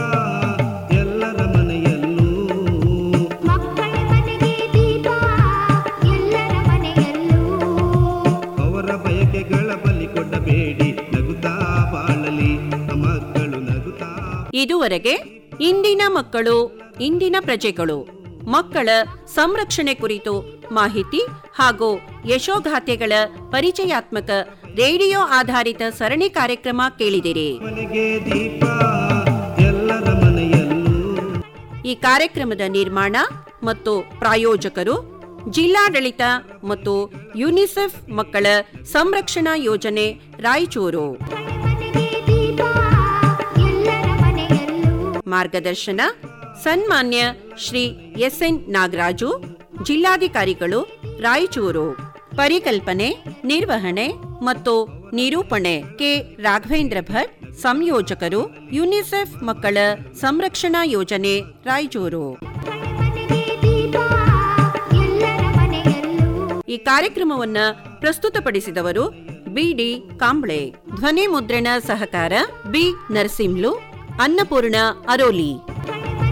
ಎಲ್ಲರ ಮನೆಯಲ್ಲೂ ಮಕ್ಕಳ ಮನೆಗೆ ದೀಪ ಎಲ್ಲರ ಮನೆಯಲ್ಲೂ ಅವರ ಬಯಕೆಗಳ ಬಲಿ ಕೊಡಬೇಡಿ ನಗುತ್ತಾ ಬಾಳಲಿ ಮಕ್ಕಳು ನಗುತ್ತಾ ಇದುವರೆಗೆ ಇಂದಿನ ಮಕ್ಕಳು ಇಂದಿನ ಪ್ರಜೆಗಳು ಮಕ್ಕಳ ಸಂರಕ್ಷಣೆ ಕುರಿತು ಮಾಹಿತಿ ಹಾಗೂ ಯಶೋಗಾಥೆಗಳ ಪರಿಚಯಾತ್ಮಕ ರೇಡಿಯೋ ಆಧಾರಿತ ಸರಣಿ ಕಾರ್ಯಕ್ರಮ ಕೇಳಿದಿರಿ ಮನೆಗೆ ದೀಪ ಎಲ್ಲರ ಮನೆಯಲ್ಲೂ ಈ ಕಾರ್ಯಕ್ರಮದ ನಿರ್ಮಾಣ ಮತ್ತು ಪ್ರಾಯೋಜಕರು ಜಿಲ್ಲಾಡಳಿತ ಮತ್ತು ಯುನಿಸೆಫ್ ಮಕ್ಕಳ ಸಂರಕ್ಷಣಾ ಯೋಜನೆ ರಾಯಚೂರು ಮನೆಗೆ ದೀಪ ಎಲ್ಲರ ಮನೆಯಲ್ಲೂ ಮಾರ್ಗದರ್ಶನ ಸನ್ಮಾನ್ಯ ಶ್ರೀ ಎಸ್ ಎನ್ ನಾಗರಾಜು ಜಿಲ್ಲಾಧಿಕಾರಿಗಳು ರಾಯಚೂರು ಪರಿಕಲ್ಪನೆ ನಿರ್ವಹಣೆ ಮತ್ತು ನಿರೂಪಣೆ ಕೆ ರಾಘವೇಂದ್ರ ಭಟ್ ಸಂಯೋಜಕರು ಯುನಿಸೆಫ್ ಮಕ್ಕಳ ಸಂರಕ್ಷಣಾ ಯೋಜನೆ ರಾಯಚೂರು ಮನೆಗೆ ದೀಪ ಎಲ್ಲರ ಮನೆಯಲ್ಲೂ ಈ ಕಾರ್ಯಕ್ರಮವನ್ನ ಪ್ರಸ್ತುತಪಡಿಸಿದವರು ಬಿಡಿ ಕಾಂಬ್ಳೆ ಧ್ವನಿ ಮುದ್ರಣ ಸಹಕಾರ ಬಿ ನರಸಿಂಹ್ಲು ಅನ್ನಪೂರ್ಣ ಅರೋಲಿ ಮನೆ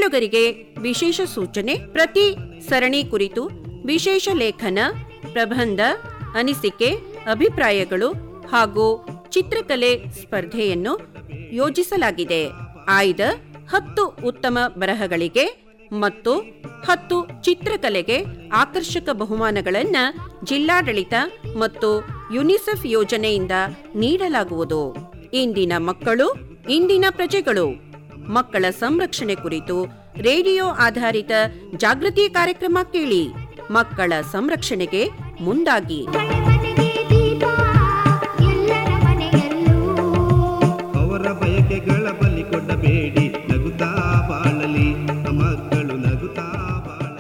ಕೇಳುಗರಿಗೆ ವಿಶೇಷ ಸೂಚನೆ ಪ್ರತಿ ಸರಣಿ ಕುರಿತು ವಿಶೇಷ ಲೇಖನ ಪ್ರಬಂಧ ಅನಿಸಿಕೆ ಅಭಿಪ್ರಾಯಗಳು ಹಾಗೂ ಚಿತ್ರಕಲೆ ಸ್ಪರ್ಧೆಯನ್ನು ಯೋಜಿಸಲಾಗಿದೆ ಆಯ್ದ ಹತ್ತು ಉತ್ತಮ ಬರಹಗಳಿಗೆ ಮತ್ತು ಹತ್ತು ಚಿತ್ರಕಲೆಗೆ ಆಕರ್ಷಕ ಬಹುಮಾನಗಳನ್ನು ಜಿಲ್ಲಾಡಳಿತ ಮತ್ತು ಯುನಿಸೆಫ್ ಯೋಜನೆಯಿಂದ ನೀಡಲಾಗುವುದು ಇಂದಿನ ಮಕ್ಕಳು ಇಂದಿನ ಪ್ರಜೆಗಳು ಮಕ್ಕಳ ಸಂರಕ್ಷಣೆ ಕುರಿತು ರೇಡಿಯೋ ಆಧಾರಿತ ಜಾಗೃತಿ ಕಾರ್ಯಕ್ರಮ ಕೇಳಿ ಮಕ್ಕಳ ಸಂರಕ್ಷಣೆಗೆ ಮುಂದಾಗಿ ಮನೆಗೆ ದೀಪ ಎಲ್ಲರ ಮನೆಯಲ್ಲೂ ಅವರ ಬಯಕೆಗಳ ಬಲಿ ಕೊಡಬೇಡಿ ನಗುತ್ತಾ ಬಾಳಲಿ